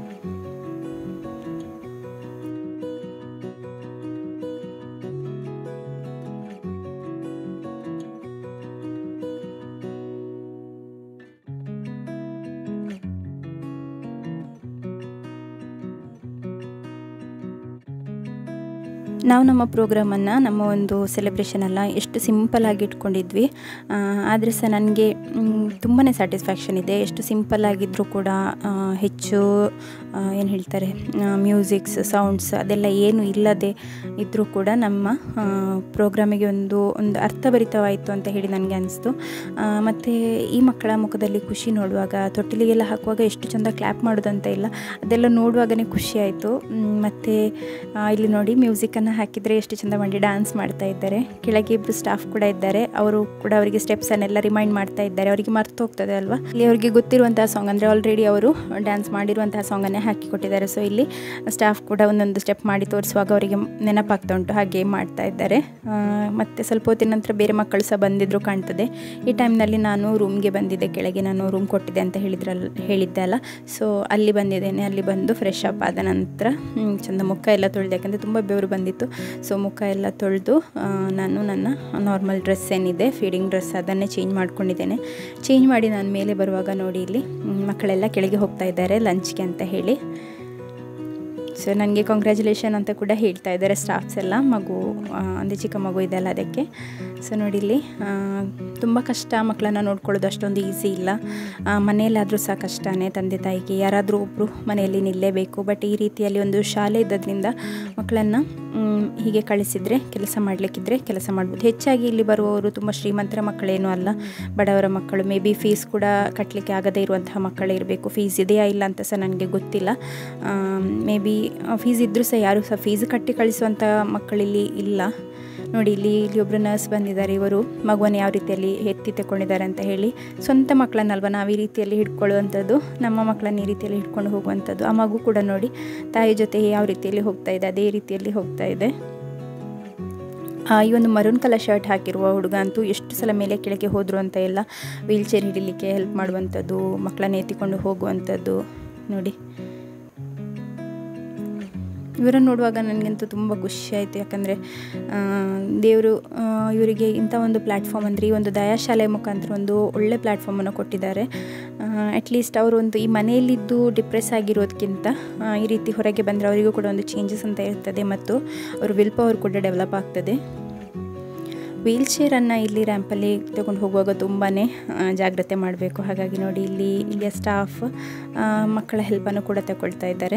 ನಾವು ನಮ್ಮ ಪ್ರೋಗ್ರಾಮನ್ನು ನಮ್ಮ ಒಂದು ಸೆಲೆಬ್ರೇಷನ್ ಎಲ್ಲ ಎಷ್ಟು ಸಿಂಪಲ್ಲಾಗಿ ಇಟ್ಕೊಂಡಿದ್ವಿ ಆದರೆ ಸಹ ನನಗೆ ತುಂಬಾ ಸ್ಯಾಟಿಸ್ಫ್ಯಾಕ್ಷನ್ ಇದೆ ಎಷ್ಟು ಸಿಂಪಲ್ಲಾಗಿದ್ದರೂ ಕೂಡ ಹೆಚ್ಚು ಏನು ಹೇಳ್ತಾರೆ ಮ್ಯೂಸಿಕ್ಸ್ ಸೌಂಡ್ಸ್ ಅದೆಲ್ಲ ಏನು ಇಲ್ಲದೆ ಇದ್ದರೂ ಕೂಡ ನಮ್ಮ ಪ್ರೋಗ್ರಾಮಿಗೆ ಒಂದು ಒಂದು ಅರ್ಥಭರಿತವಾಯಿತು ಅಂತ ಹೇಳಿ ನನಗೆ ಅನಿಸ್ತು ಮತ್ತು ಈ ಮಕ್ಕಳ ಮುಖದಲ್ಲಿ ಖುಷಿ ನೋಡುವಾಗ ತೊಟ್ಟಿಲಿಗೆಲ್ಲ ಹಾಕುವಾಗ ಎಷ್ಟು ಚೆಂದ ಕ್ಲ್ಯಾಪ್ ಮಾಡೋದಂತ ಇಲ್ಲ ಅದೆಲ್ಲ ನೋಡುವಾಗನೇ ಖುಷಿ ಆಯಿತು ಮತ್ತು ಇಲ್ಲಿ ನೋಡಿ ಮ್ಯೂಸಿಕನ್ನು ಹಾಕಿದರೆ ಎಷ್ಟು ಚೆಂದ ಮಾಡಿ ಡ್ಯಾನ್ಸ್ ಮಾಡ್ತಾ ಇದ್ದಾರೆ ಕೆಳಗೆ ಇಬ್ಬರು ಸ್ಟಾಫ್ ಕೂಡ ಇದ್ದಾರೆ ಅವರು ಕೂಡ ಅವರಿಗೆ ಸ್ಟೆಪ್ಸನ್ನೆಲ್ಲ ರಿಮೈಂಡ್ ಮಾಡ್ತಾ ಇದ್ದಾರೆ ಅವರಿಗೆ ಮರ್ತು ಹೋಗ್ತದೆ ಅಲ್ವಾ ಇಲ್ಲಿ ಅವರಿಗೆ ಗೊತ್ತಿರುವಂತಹ ಸಾಂಗ್ ಅಂದರೆ ಆಲ್ರೆಡಿ ಅವರು ಡ್ಯಾನ್ಸ್ ಮಾಡಿರುವಂತಹ ಸಾಂಗನ್ನೇ ಹಾಕಿ ಕೊಟ್ಟಿದ್ದಾರೆ ಸೊ ಇಲ್ಲಿ ಸ್ಟಾಫ್ ಕೂಡ ಒಂದೊಂದು ಸ್ಟೆಪ್ ಮಾಡಿ ತೋರಿಸುವಾಗ ಅವರಿಗೆ ನೆನಪಾಗ್ತಾ ಉಂಟು ಹಾಗೆ ಮಾಡ್ತಾ ಇದ್ದಾರೆ ಮತ್ತು ಸ್ವಲ್ಪ ಹೊತ್ತಿನ ನಂತರ ಬೇರೆ ಮಕ್ಕಳು ಸಹ ಬಂದಿದ್ರು ಕಾಣ್ತದೆ ಈ ಟೈಮ್ನಲ್ಲಿ ನಾನು ರೂಮ್ಗೆ ಬಂದಿದ್ದೆ ಕೆಳಗೆ ನಾನು ರೂಮ್ ಕೊಟ್ಟಿದ್ದೆ ಅಂತ ಹೇಳಿದ್ರಲ್ಲ ಹೇಳಿದ್ದೆ ಅಲ್ಲ ಸೊ ಅಲ್ಲಿ ಬಂದಿದ್ದೇನೆ ಅಲ್ಲಿ ಬಂದು ಫ್ರೆಶ್ ಅಪ್ ಆದ ನಂತರ ಚಂದ ಮುಖ ಎಲ್ಲ ತೊಳೆದು ಯಾಕಂದರೆ ತುಂಬ ಬೆವರು ಬಂದಿತ್ತು ಆಗಿತ್ತು ಸೊ ಮುಖ ಎಲ್ಲ ತೊಳೆದು ನಾನು ನನ್ನ ನಾರ್ಮಲ್ ಡ್ರೆಸ್ ಏನಿದೆ ಫೀಡಿಂಗ್ ಡ್ರೆಸ್ ಅದನ್ನೇ ಚೇಂಜ್ ಮಾಡ್ಕೊಂಡಿದ್ದೇನೆ ಚೇಂಜ್ ಮಾಡಿ ನಾನು ಮೇಲೆ ಬರುವಾಗ ನೋಡಿ ಇಲ್ಲಿ ಮಕ್ಕಳೆಲ್ಲ ಕೆಳಗೆ ಹೋಗ್ತಾ ಇದ್ದಾರೆ ಲಂಚ್ಗೆ ಅಂತ ಹೇಳಿ ಸೊ ನನಗೆ ಕಾಂಗ್ರ್ಯಾಚುಲೇಷನ್ ಅಂತ ಕೂಡ ಹೇಳ್ತಾ ಇದ್ದಾರೆ ಸ್ಟಾಫ್ಸ್ ಎಲ್ಲ ಮಗು ಅಂದರೆ ಚಿಕ್ಕ ಮಗು ಇದೆಲ್ಲ ಅದಕ್ಕೆ ಸೊ ನೋಡಿ ಇಲ್ಲಿ ತುಂಬ ಕಷ್ಟ ಮಕ್ಕಳನ್ನ ನೋಡ್ಕೊಳ್ಳೋದು ಅಷ್ಟೊಂದು ಈಸಿ ಇಲ್ಲ ಮನೆಯಲ್ಲಾದರೂ ಸಹ ಕಷ್ಟನೇ ತಂದೆ ತಾಯಿಗೆ ಯಾರಾದರೂ ಒಬ್ಬರು ಮನೆಯಲ್ಲಿ ನಿಲ್ಲೇಬೇಕು ಬಟ್ ಈ ರೀತಿಯಲ್ಲಿ ಒಂದು ಶಾಲೆ ಇದ್ದದ್ರಿಂದ ಮಕ್ಕಳನ್ನು ಹೀಗೆ ಕಳಿಸಿದರೆ ಕೆಲಸ ಮಾಡಲಿಕ್ಕಿದ್ರೆ ಕೆಲಸ ಮಾಡ್ಬೋದು ಹೆಚ್ಚಾಗಿ ಇಲ್ಲಿ ಬರುವವರು ತುಂಬ ಶ್ರೀಮಂತರ ಮಕ್ಕಳೇನೂ ಅಲ್ಲ ಬಡವರ ಮಕ್ಕಳು ಮೇ ಬಿ ಫೀಸ್ ಕೂಡ ಕಟ್ಟಲಿಕ್ಕೆ ಆಗದೇ ಇರುವಂತಹ ಮಕ್ಕಳೇ ಇರಬೇಕು ಫೀಸ್ ಇದೆಯಾ ಇಲ್ಲ ಅಂತ ಸಹ ನನಗೆ ಗೊತ್ತಿಲ್ಲ ಮೇ ಬಿ ಫೀಸ್ ಇದ್ದರೂ ಸಹ ಯಾರೂ ಸಹ ಫೀಸ್ ಕಟ್ಟಿ ಕಳಿಸುವಂಥ ಮಕ್ಕಳಿಲ್ಲಿ ಇಲ್ಲ ನೋಡಿ ಇಲ್ಲಿ ಇಲ್ಲಿ ಒಬ್ಬರು ನರ್ಸ್ ಬಂದಿದ್ದಾರೆ ಇವರು ಮಗುವನ್ನು ಯಾವ ರೀತಿಯಲ್ಲಿ ಎತ್ತಿ ತಗೊಂಡಿದ್ದಾರೆ ಅಂತ ಹೇಳಿ ಸ್ವಂತ ಮಕ್ಕಳನ್ನಲ್ವ ನಾವು ಈ ರೀತಿಯಲ್ಲಿ ಹಿಡ್ಕೊಳ್ಳುವಂಥದ್ದು ನಮ್ಮ ಮಕ್ಕಳನ್ನ ಈ ರೀತಿಯಲ್ಲಿ ಹಿಡ್ಕೊಂಡು ಹೋಗುವಂಥದ್ದು ಆ ಮಗು ಕೂಡ ನೋಡಿ ತಾಯಿ ಜೊತೆ ಯಾವ ರೀತಿಯಲ್ಲಿ ಹೋಗ್ತಾ ಇದೆ ಅದೇ ರೀತಿಯಲ್ಲಿ ಹೋಗ್ತಾ ಇದೆ ಈ ಒಂದು ಮರೂನ್ ಕಲರ್ ಶರ್ಟ್ ಹಾಕಿರುವ ಹುಡುಗ ಅಂತೂ ಎಷ್ಟು ಸಲ ಮೇಲೆ ಕೆಳಗೆ ಹೋದರು ಅಂತ ಎಲ್ಲ ವೀಲ್ ಚೇರ್ ಹಿಡಿಲಿಕ್ಕೆ ಹೆಲ್ಪ್ ಮಾಡುವಂಥದ್ದು ಮಕ್ಕಳನ್ನ ಎತ್ತಿಕೊಂಡು ಹೋಗುವಂಥದ್ದು ನೋಡಿ ಇವರನ್ನು ನೋಡುವಾಗ ನನಗಂತೂ ತುಂಬ ಖುಷಿ ಆಯಿತು ಯಾಕಂದರೆ ದೇವರು ಇವರಿಗೆ ಇಂಥ ಒಂದು ಪ್ಲ್ಯಾಟ್ಫಾರ್ಮ್ ಅಂದರೆ ಈ ಒಂದು ದಯಾಶಾಲೆ ಮುಖಾಂತರ ಒಂದು ಒಳ್ಳೆ ಪ್ಲ್ಯಾಟ್ಫಾರ್ಮನ್ನು ಕೊಟ್ಟಿದ್ದಾರೆ ಅಟ್ಲೀಸ್ಟ್ ಅವರು ಒಂದು ಈ ಮನೆಯಲ್ಲಿದ್ದು ಡಿಪ್ರೆಸ್ ಆಗಿರೋದಕ್ಕಿಂತ ಈ ರೀತಿ ಹೊರಗೆ ಬಂದರೆ ಅವರಿಗೂ ಕೂಡ ಒಂದು ಚೇಂಜಸ್ ಅಂತ ಇರ್ತದೆ ಮತ್ತು ಅವ್ರ ವಿಲ್ ಪವರ್ ಕೂಡ ಡೆವಲಪ್ ಆಗ್ತದೆ ವೀಲ್ ಚೇರನ್ನು ಇಲ್ಲಿ ರ್ಯಾಂಪಲ್ಲಿ ತಗೊಂಡು ಹೋಗುವಾಗ ತುಂಬಾ ಜಾಗ್ರತೆ ಮಾಡಬೇಕು ಹಾಗಾಗಿ ನೋಡಿ ಇಲ್ಲಿ ಇಲ್ಲಿಯ ಸ್ಟಾಫ್ ಮಕ್ಕಳ ಹೆಲ್ಪನ್ನು ಕೂಡ ತಗೊಳ್ತಾ ಇದ್ದಾರೆ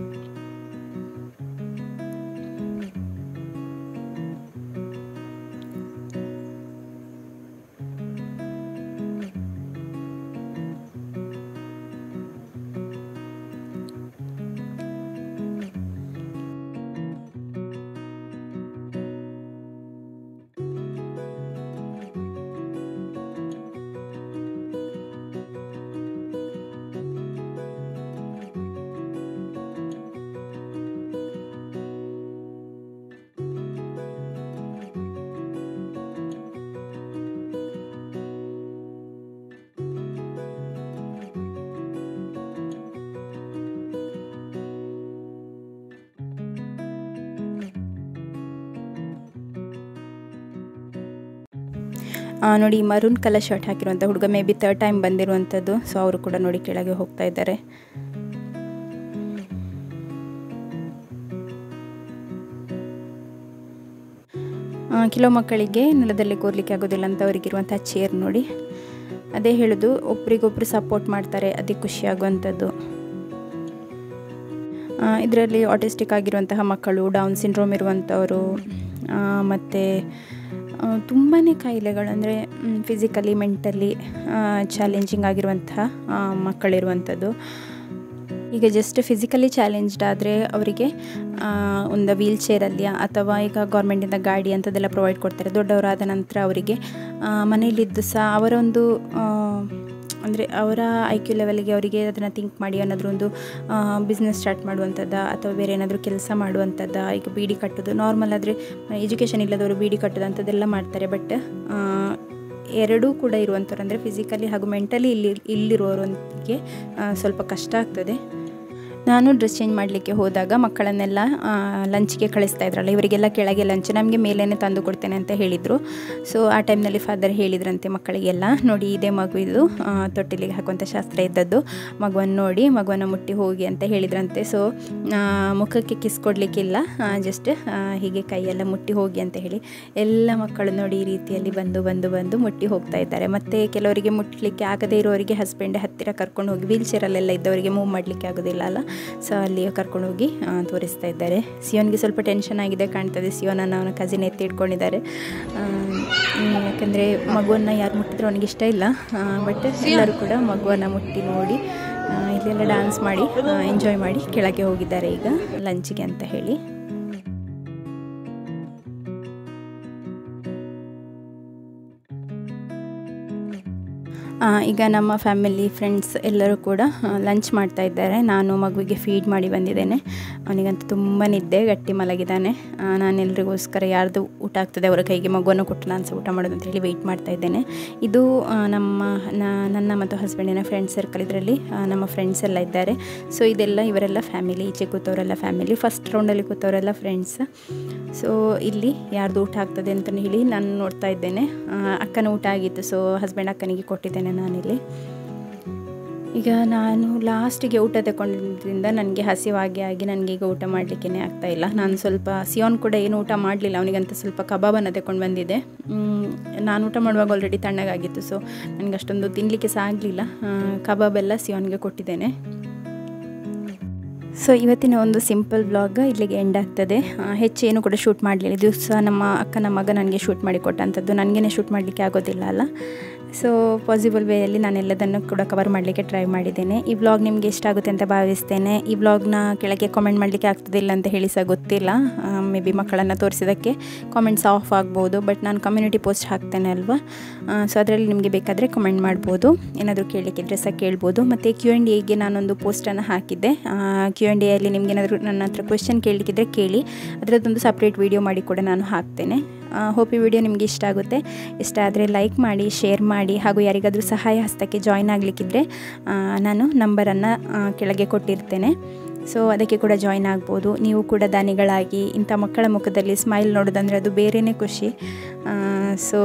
ನೋಡಿ ಮರೂನ್ ಕಲರ್ ಶರ್ಟ್ ಹಾಕಿರುವಂಥ ಹುಡುಗ ಮೇ ಬಿ ತರ್ಡ್ ಟೈಮ್ ಬಂದಿರುವಂಥದ್ದು ಸೊ ಅವರು ಕೂಡ ನೋಡಿ ಕೆಳಗೆ ಹೋಗ್ತಾ ಇದ್ದಾರೆ ಕೆಲವು ಮಕ್ಕಳಿಗೆ ನೆಲದಲ್ಲಿ ಕೂರ್ಲಿಕ್ಕೆ ಆಗೋದಿಲ್ಲ ಅಂತ ಅವರಿಗಿರುವಂಥ ಚೇರ್ ನೋಡಿ ಅದೇ ಹೇಳೋದು ಒಬ್ರಿಗೊಬ್ರು ಸಪೋರ್ಟ್ ಮಾಡ್ತಾರೆ ಅದೇ ಖುಷಿ ಆಗುವಂಥದ್ದು ಇದರಲ್ಲಿ ಆಟಿಸ್ಟಿಕ್ ಆಗಿರುವಂತಹ ಮಕ್ಕಳು ಡೌನ್ ಸಿಂಡ್ರೋಮ್ ಇರುವಂಥವರು ಮತ್ತು ತುಂಬಾ ಕಾಯಿಲೆಗಳು ಅಂದರೆ ಫಿಸಿಕಲಿ ಮೆಂಟಲಿ ಚಾಲೆಂಜಿಂಗ್ ಆಗಿರುವಂತಹ ಮಕ್ಕಳಿರುವಂಥದ್ದು ಈಗ ಜಸ್ಟ್ ಫಿಸಿಕಲಿ ಚಾಲೆಂಜ್ಡ್ ಆದರೆ ಅವರಿಗೆ ಒಂದು ವೀಲ್ ಚೇರಲ್ಲಿ ಅಥವಾ ಈಗ ಗೌರ್ಮೆಂಟಿಂದ ಗಾಡಿ ಅಂಥದ್ದೆಲ್ಲ ಪ್ರೊವೈಡ್ ಕೊಡ್ತಾರೆ ದೊಡ್ಡವರಾದ ನಂತರ ಅವರಿಗೆ ಮನೆಯಲ್ಲಿದ್ದು ಸಹ ಅವರ ಒಂದು ಅಂದರೆ ಅವರ ಐ ಕ್ಯೂ ಲೆವೆಲ್ಗೆ ಅವರಿಗೆ ಅದನ್ನು ಥಿಂಕ್ ಮಾಡಿ ಏನಾದರೂ ಒಂದು ಬಿಸ್ನೆಸ್ ಸ್ಟಾರ್ಟ್ ಮಾಡುವಂಥದ್ದು ಅಥವಾ ಬೇರೆ ಏನಾದರೂ ಕೆಲಸ ಮಾಡುವಂಥದ್ದು ಈಗ ಬೀಡಿ ಕಟ್ಟೋದು ನಾರ್ಮಲ್ ಆದರೆ ಎಜುಕೇಷನ್ ಇಲ್ಲದವರು ಬೀಡಿ ಕಟ್ಟೋದು ಅಂಥದ್ದೆಲ್ಲ ಮಾಡ್ತಾರೆ ಬಟ್ ಎರಡೂ ಕೂಡ ಇರುವಂಥವ್ರು ಅಂದರೆ ಫಿಸಿಕಲಿ ಹಾಗೂ ಮೆಂಟಲಿ ಇಲ್ಲಿ ಇಲ್ಲಿರುವವರಿಗೆ ಸ್ವಲ್ಪ ಕಷ್ಟ ಆಗ್ತದೆ ನಾನು ಡ್ರೆಸ್ ಚೇಂಜ್ ಮಾಡಲಿಕ್ಕೆ ಹೋದಾಗ ಮಕ್ಕಳನ್ನೆಲ್ಲ ಲಂಚ್ಗೆ ಕಳಿಸ್ತಾ ಇದ್ರಲ್ಲ ಇವರಿಗೆಲ್ಲ ಕೆಳಗೆ ಲಂಚ್ ನಮಗೆ ಮೇಲೇ ತಂದು ಕೊಡ್ತೇನೆ ಅಂತ ಹೇಳಿದರು ಸೊ ಆ ಟೈಮ್ನಲ್ಲಿ ಫಾದರ್ ಹೇಳಿದ್ರಂತೆ ಮಕ್ಕಳಿಗೆಲ್ಲ ನೋಡಿ ಇದೇ ಮಗು ಇದು ತೊಟ್ಟಿಲಿಗೆ ಹಾಕುವಂಥ ಶಾಸ್ತ್ರ ಇದ್ದದ್ದು ಮಗುವನ್ನು ನೋಡಿ ಮಗುವನ್ನು ಮುಟ್ಟಿ ಹೋಗಿ ಅಂತ ಹೇಳಿದ್ರಂತೆ ಸೊ ಮುಖಕ್ಕೆ ಕಿಸ್ ಕೊಡಲಿಕ್ಕಿಲ್ಲ ಜಸ್ಟ್ ಹೀಗೆ ಕೈಯೆಲ್ಲ ಮುಟ್ಟಿ ಹೋಗಿ ಅಂತ ಹೇಳಿ ಎಲ್ಲ ಮಕ್ಕಳು ನೋಡಿ ಈ ರೀತಿಯಲ್ಲಿ ಬಂದು ಬಂದು ಬಂದು ಮುಟ್ಟಿ ಹೋಗ್ತಾ ಇದ್ದಾರೆ ಮತ್ತು ಕೆಲವರಿಗೆ ಮುಟ್ಟಲಿಕ್ಕೆ ಆಗದೇ ಇರೋರಿಗೆ ಹಸ್ಬೆಂಡ್ ಹತ್ತಿರ ಕರ್ಕೊಂಡು ಹೋಗಿ ವೀಲ್ ಚೇರಲ್ಲೆಲ್ಲ ಇದ್ದವರಿಗೆ ಮೂವ್ ಮಾಡಲಿಕ್ಕೆ ಆಗೋದಿಲ್ಲ ಅಲ್ಲ ಸೊ ಅಲ್ಲಿ ಕರ್ಕೊಂಡು ಹೋಗಿ ತೋರಿಸ್ತಾ ಇದ್ದಾರೆ ಸಿಯೋನ್ಗೆ ಸ್ವಲ್ಪ ಟೆನ್ಷನ್ ಆಗಿದೆ ಕಾಣ್ತದೆ ಸಿಯೋನನ್ನು ಅವನ ಕಸಿನ್ ಎತ್ತಿ ಇಟ್ಕೊಂಡಿದ್ದಾರೆ ಯಾಕಂದರೆ ಮಗುವನ್ನು ಯಾರು ಮುಟ್ಟಿದ್ರು ಅವನಿಗೆ ಇಷ್ಟ ಇಲ್ಲ ಬಟ್ ಎಲ್ಲರೂ ಕೂಡ ಮಗುವನ್ನು ಮುಟ್ಟಿ ನೋಡಿ ಇಲ್ಲೆಲ್ಲ ಡ್ಯಾನ್ಸ್ ಮಾಡಿ ಎಂಜಾಯ್ ಮಾಡಿ ಕೆಳಗೆ ಹೋಗಿದ್ದಾರೆ ಈಗ ಲಂಚ್ಗೆ ಅಂತ ಹೇಳಿ ಆ, ಈಗ ನಮ್ಮ ಫ್ಯಾಮಿಲಿ ಫ್ರೆಂಡ್ಸ್ ಎಲ್ಲರೂ ಕೂಡ ಲಂಚ್ ಮಾಡ್ತಾ ಇದ್ದಾರೆ ನಾನು ಮಗುವಿಗೆ ಫೀಡ್ ಮಾಡಿ ಬಂದಿದ್ದೇನೆ ಅವನಿಗಂತೂ ತುಂಬ ನಿದ್ದೆ ಗಟ್ಟಿ ಮಲಗಿದ್ದಾನೆ ಆ, ನಾನು ಎಲ್ರಿಗೋಸ್ಕರ ಯಾರ್ದು ಊಟ ಆಗ್ತದೆ ಅವರ ಕೈಗೆ ಮಗುವನ್ನು ಕೊಟ್ಟು ನಾನು ಸಹ ಊಟ ಮಾಡೋದು ಅಂತ ಹೇಳಿ ವೆಯ್ಟ್ ಮಾಡ್ತಾ ಇದ್ದೇನೆ ಇದು ಆ, ನಮ್ಮ ನ- ನನ್ನ ಮತ್ತು ಹಸ್ಬೆಂಡಿನ ಫ್ರೆಂಡ್ ಸರ್ಕಲ್ ಇದರಲ್ಲಿ ನಮ್ಮ ಫ್ರೆಂಡ್ಸ್ ಎಲ್ಲ ಇದ್ದಾರೆ ಸೊ ಇದೆಲ್ಲ ಇವರೆಲ್ಲ ಫ್ಯಾಮಿಲಿ ಈಚೆ ಕೂತವರೆಲ್ಲ ಫ್ಯಾಮಿಲಿ ಫಸ್ಟ್ ರೌಂಡಲ್ಲಿ ಕೂತವರೆಲ್ಲ ಫ್ರೆಂಡ್ಸ್ ಸೊ ಇಲ್ಲಿ ಯಾರ್ದು ಊಟ ಆಗ್ತದೆ ಅಂತ ಹೇಳಿ ನಾನು ನೋಡ್ತಾ ಇದ್ದೇನೆ ಆ, ಅಕ್ಕನ ಊಟ ಆಗಿತ್ತು ಸೊ ಹಸ್ಬೆಂಡ್ ಅಕ್ಕನಿಗೆ ಕೊಟ್ಟಿದ್ದೇನೆ ನಾನಿಲ್ಲಿ ಈಗ ನಾನು ಲಾಸ್ಟಿಗೆ ಊಟ ತಗೊಂಡಿದ್ದರಿಂದ ನನಗೆ ಹಸಿವಾಗಿ ಆಗಿ ನನಗೆ ಈಗ ಊಟ ಮಾಡಲಿಕ್ಕೇ ಆಗ್ತಾ ಇಲ್ಲ ನಾನು ಸ್ವಲ್ಪ ಸಿಯೋನ್ ಕೂಡ ಏನು ಊಟ ಮಾಡಲಿಲ್ಲ ಅವನಿಗಂತ ಸ್ವಲ್ಪ ಕಬಾಬನ್ನು ತಗೊಂಡು ಬಂದಿದ್ದೆ ಮ್, ನಾನು ಊಟ ಮಾಡುವಾಗ ಆಲ್ರೆಡಿ ತಣ್ಣಗಾಗಿತ್ತು ಸೊ ನನಗೆ ಅಷ್ಟೊಂದು ತಿನ್ನಲಿಕ್ಕೆ ಸಹ ಆಗಲಿಲ್ಲ ಕಬಾಬೆಲ್ಲ ಸಿಯೋನ್ಗೆ ಕೊಟ್ಟಿದ್ದೇನೆ ಸೊ ಇವತ್ತಿನ ಒಂದು ಸಿಂಪಲ್ ವ್ಲಾಗ್ ಇಲ್ಲಿಗೆ ಎಂಡ್ ಆಗ್ತದೆ ಆ, ಹೆಚ್ಚೇನು ಕೂಡ ಶೂಟ್ ಮಾಡಲಿಲ್ಲ ಇದು ಸಹ ನಮ್ಮ ಅಕ್ಕನ ಮಗ ನನಗೆ ಶೂಟ್ ಮಾಡಿ ಕೊಟ್ಟಂಥದ್ದು ನನಗೇ ಶೂಟ್ ಮಾಡಲಿಕ್ಕೆ ಆಗೋದಿಲ್ಲ ಅಲ್ಲ ಸೊ ಪಾಸಿಬಲ್ ವೇಯಲ್ಲಿ ನಾನು ಎಲ್ಲದನ್ನು ಕೂಡ ಕವರ್ ಮಾಡಲಿಕ್ಕೆ ಟ್ರೈ ಮಾಡಿದ್ದೇನೆ ಈ ವ್ಲಾಗ್ ನಿಮಗೆ ಇಷ್ಟ ಆಗುತ್ತೆ ಅಂತ ಭಾವಿಸ್ತೇನೆ ಈ ವ್ಲಾಗ್ನ ಕೆಳಗೆ ಕಾಮೆಂಟ್ ಮಾಡಲಿಕ್ಕೆ ಆಗ್ತದಿಲ್ಲ ಅಂತ ಹೇಳಿ ಸಹ ಗೊತ್ತಿಲ್ಲ ಮೇ ಬಿ ಮಕ್ಕಳನ್ನು ತೋರಿಸಿದ್ದಕ್ಕೆ ಕಾಮೆಂಟ್ಸ್ ಆಫ್ ಆಗ್ಬೋದು ಬಟ್ ನಾನು ಕಮ್ಯುನಿಟಿ ಪೋಸ್ಟ್ ಹಾಕ್ತೇನೆ ಅಲ್ವಾ ಸೊ ಅದರಲ್ಲಿ ನಿಮಗೆ ಬೇಕಾದರೆ ಕಮೆಂಟ್ ಮಾಡ್ಬೋದು ಏನಾದರೂ ಕೇಳಲಿಕ್ಕಿದ್ರೆ ಸಹ ಕೇಳ್ಬೋದು ಮತ್ತು ಕ್ಯೂ ಆ್ಯಂಡ್ ಎಗೆ ನಾನೊಂದು ಪೋಸ್ಟನ್ನು ಹಾಕಿದ್ದೆ ಕ್ಯೂ ಆ್ಯಂಡ್ ಎಲ್ಲಿ ನಿಮ್ಗೆ ಏನಾದರೂ ನನ್ನ ಹತ್ರ ಕ್ವೆಶನ್ ಕೇಳಲಿಕ್ಕಿದ್ರೆ ಕೇಳಿ ಅದರದ್ದೊಂದು ಸಪ್ರೇಟ್ ವೀಡಿಯೋ ಮಾಡಿ ಕೂಡ ನಾನು ಹಾಕ್ತೇನೆ ಹೋಪ್ ಈ ವಿಡಿಯೋ ನಿಮಗೆ ಇಷ್ಟ ಆಗುತ್ತೆ ಇಷ್ಟ ಆದರೆ ಲೈಕ್ ಮಾಡಿ ಶೇರ್ ಮಾಡಿ ಹಾಗೂ ಯಾರಿಗಾದರೂ ಸಹಾಯ ಹಸ್ತಕ್ಕೆ ಜಾಯ್ನ್ ಆಗಲಿಕ್ಕಿದ್ರೆ ನಾನು ನಂಬರನ್ನು ಕೆಳಗೆ ಕೊಟ್ಟಿರ್ತೇನೆ ಸೊ ಅದಕ್ಕೆ ಕೂಡ ಜಾಯ್ನ್ ಆಗ್ಬೋದು ನೀವು ಕೂಡ ದಾನಿಗಳಾಗಿ ಇಂಥ ಮಕ್ಕಳ ಮುಖದಲ್ಲಿ ಸ್ಮೈಲ್ ನೋಡೋದಂದರೆ ಅದು ಬೇರೆಯೇ ಖುಷಿ ಸೊ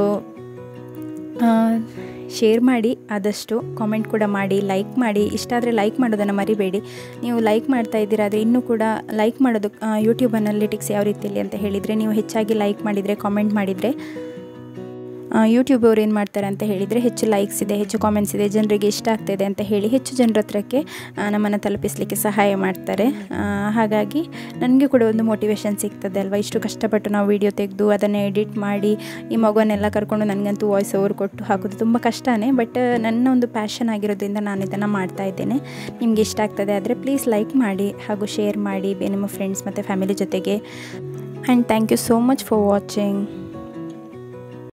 ಶೇರ್ ಮಾಡಿ ಆದಷ್ಟು ಕಾಮೆಂಟ್ ಕೂಡ ಮಾಡಿ ಲೈಕ್ ಮಾಡಿ ಇಷ್ಟ ಆದರೆ ಲೈಕ್ ಮಾಡೋದನ್ನು ಮರಿಬೇಡಿ ನೀವು ಲೈಕ್ ಮಾಡ್ತಾ ಇದ್ದೀರಾ ಆದರೆ ಇನ್ನೂ ಕೂಡ ಲೈಕ್ ಮಾಡೋದು ಯೂಟ್ಯೂಬ್ ಅನಾಲಿಟಿಕ್ಸ್ ಯಾವ ರೀತಿಯಲ್ಲಿ ಅಂತ ಹೇಳಿದರೆ ನೀವು ಹೆಚ್ಚಾಗಿ ಲೈಕ್ ಮಾಡಿದರೆ ಕಾಮೆಂಟ್ ಮಾಡಿದರೆ ಯೂಟ್ಯೂಬ್ ಅವ್ರು ಏನು ಮಾಡ್ತಾರೆ ಅಂತ ಹೇಳಿದರೆ ಹೆಚ್ಚು ಲೈಕ್ಸ್ ಇದೆ ಹೆಚ್ಚು ಕಾಮೆಂಟ್ಸ್ ಇದೆ ಜನರಿಗೆ ಇಷ್ಟ ಆಗ್ತಾಯಿದೆ ಅಂತ ಹೇಳಿ ಹೆಚ್ಚು ಜನರ ಹತ್ರಕ್ಕೆ ನಮ್ಮನ್ನು ತಲುಪಿಸಲಿಕ್ಕೆ ಸಹಾಯ ಮಾಡ್ತಾರೆ ಆ, ಹಾಗಾಗಿ ನನಗೆ ಕೂಡ ಒಂದು ಮೋಟಿವೇಶನ್ ಸಿಗ್ತದೆ ಅಲ್ವಾ ಇಷ್ಟು ಕಷ್ಟಪಟ್ಟು ನಾವು ವಿಡಿಯೋ ತೆಗೆದು ಅದನ್ನು ಎಡಿಟ್ ಮಾಡಿ ಈ ಮಗುವನ್ನೆಲ್ಲ ಕರ್ಕೊಂಡು ನನಗಂತೂ ವಾಯ್ಸ್ ಓವರ್ ಕೊಟ್ಟು ಹಾಕೋದು ತುಂಬ ಕಷ್ಟನೇ ಬಟ್ ನನ್ನ ಒಂದು ಪ್ಯಾಷನ್ ಆಗಿರೋದ್ರಿಂದ ನಾನು ಇದನ್ನು ಮಾಡ್ತಾ ಇದ್ದೇನೆ ನಿಮಗೆ ಇಷ್ಟ ಆಗ್ತದೆ ಆದರೆ ಪ್ಲೀಸ್ ಲೈಕ್ ಮಾಡಿ ಹಾಗೂ ಶೇರ್ ಮಾಡಿ ಬೆ- ನಿಮ್ಮ ಫ್ರೆಂಡ್ಸ್ ಮತ್ತು ಫ್ಯಾಮಿಲಿ ಜೊತೆಗೆ and thank you so much for watching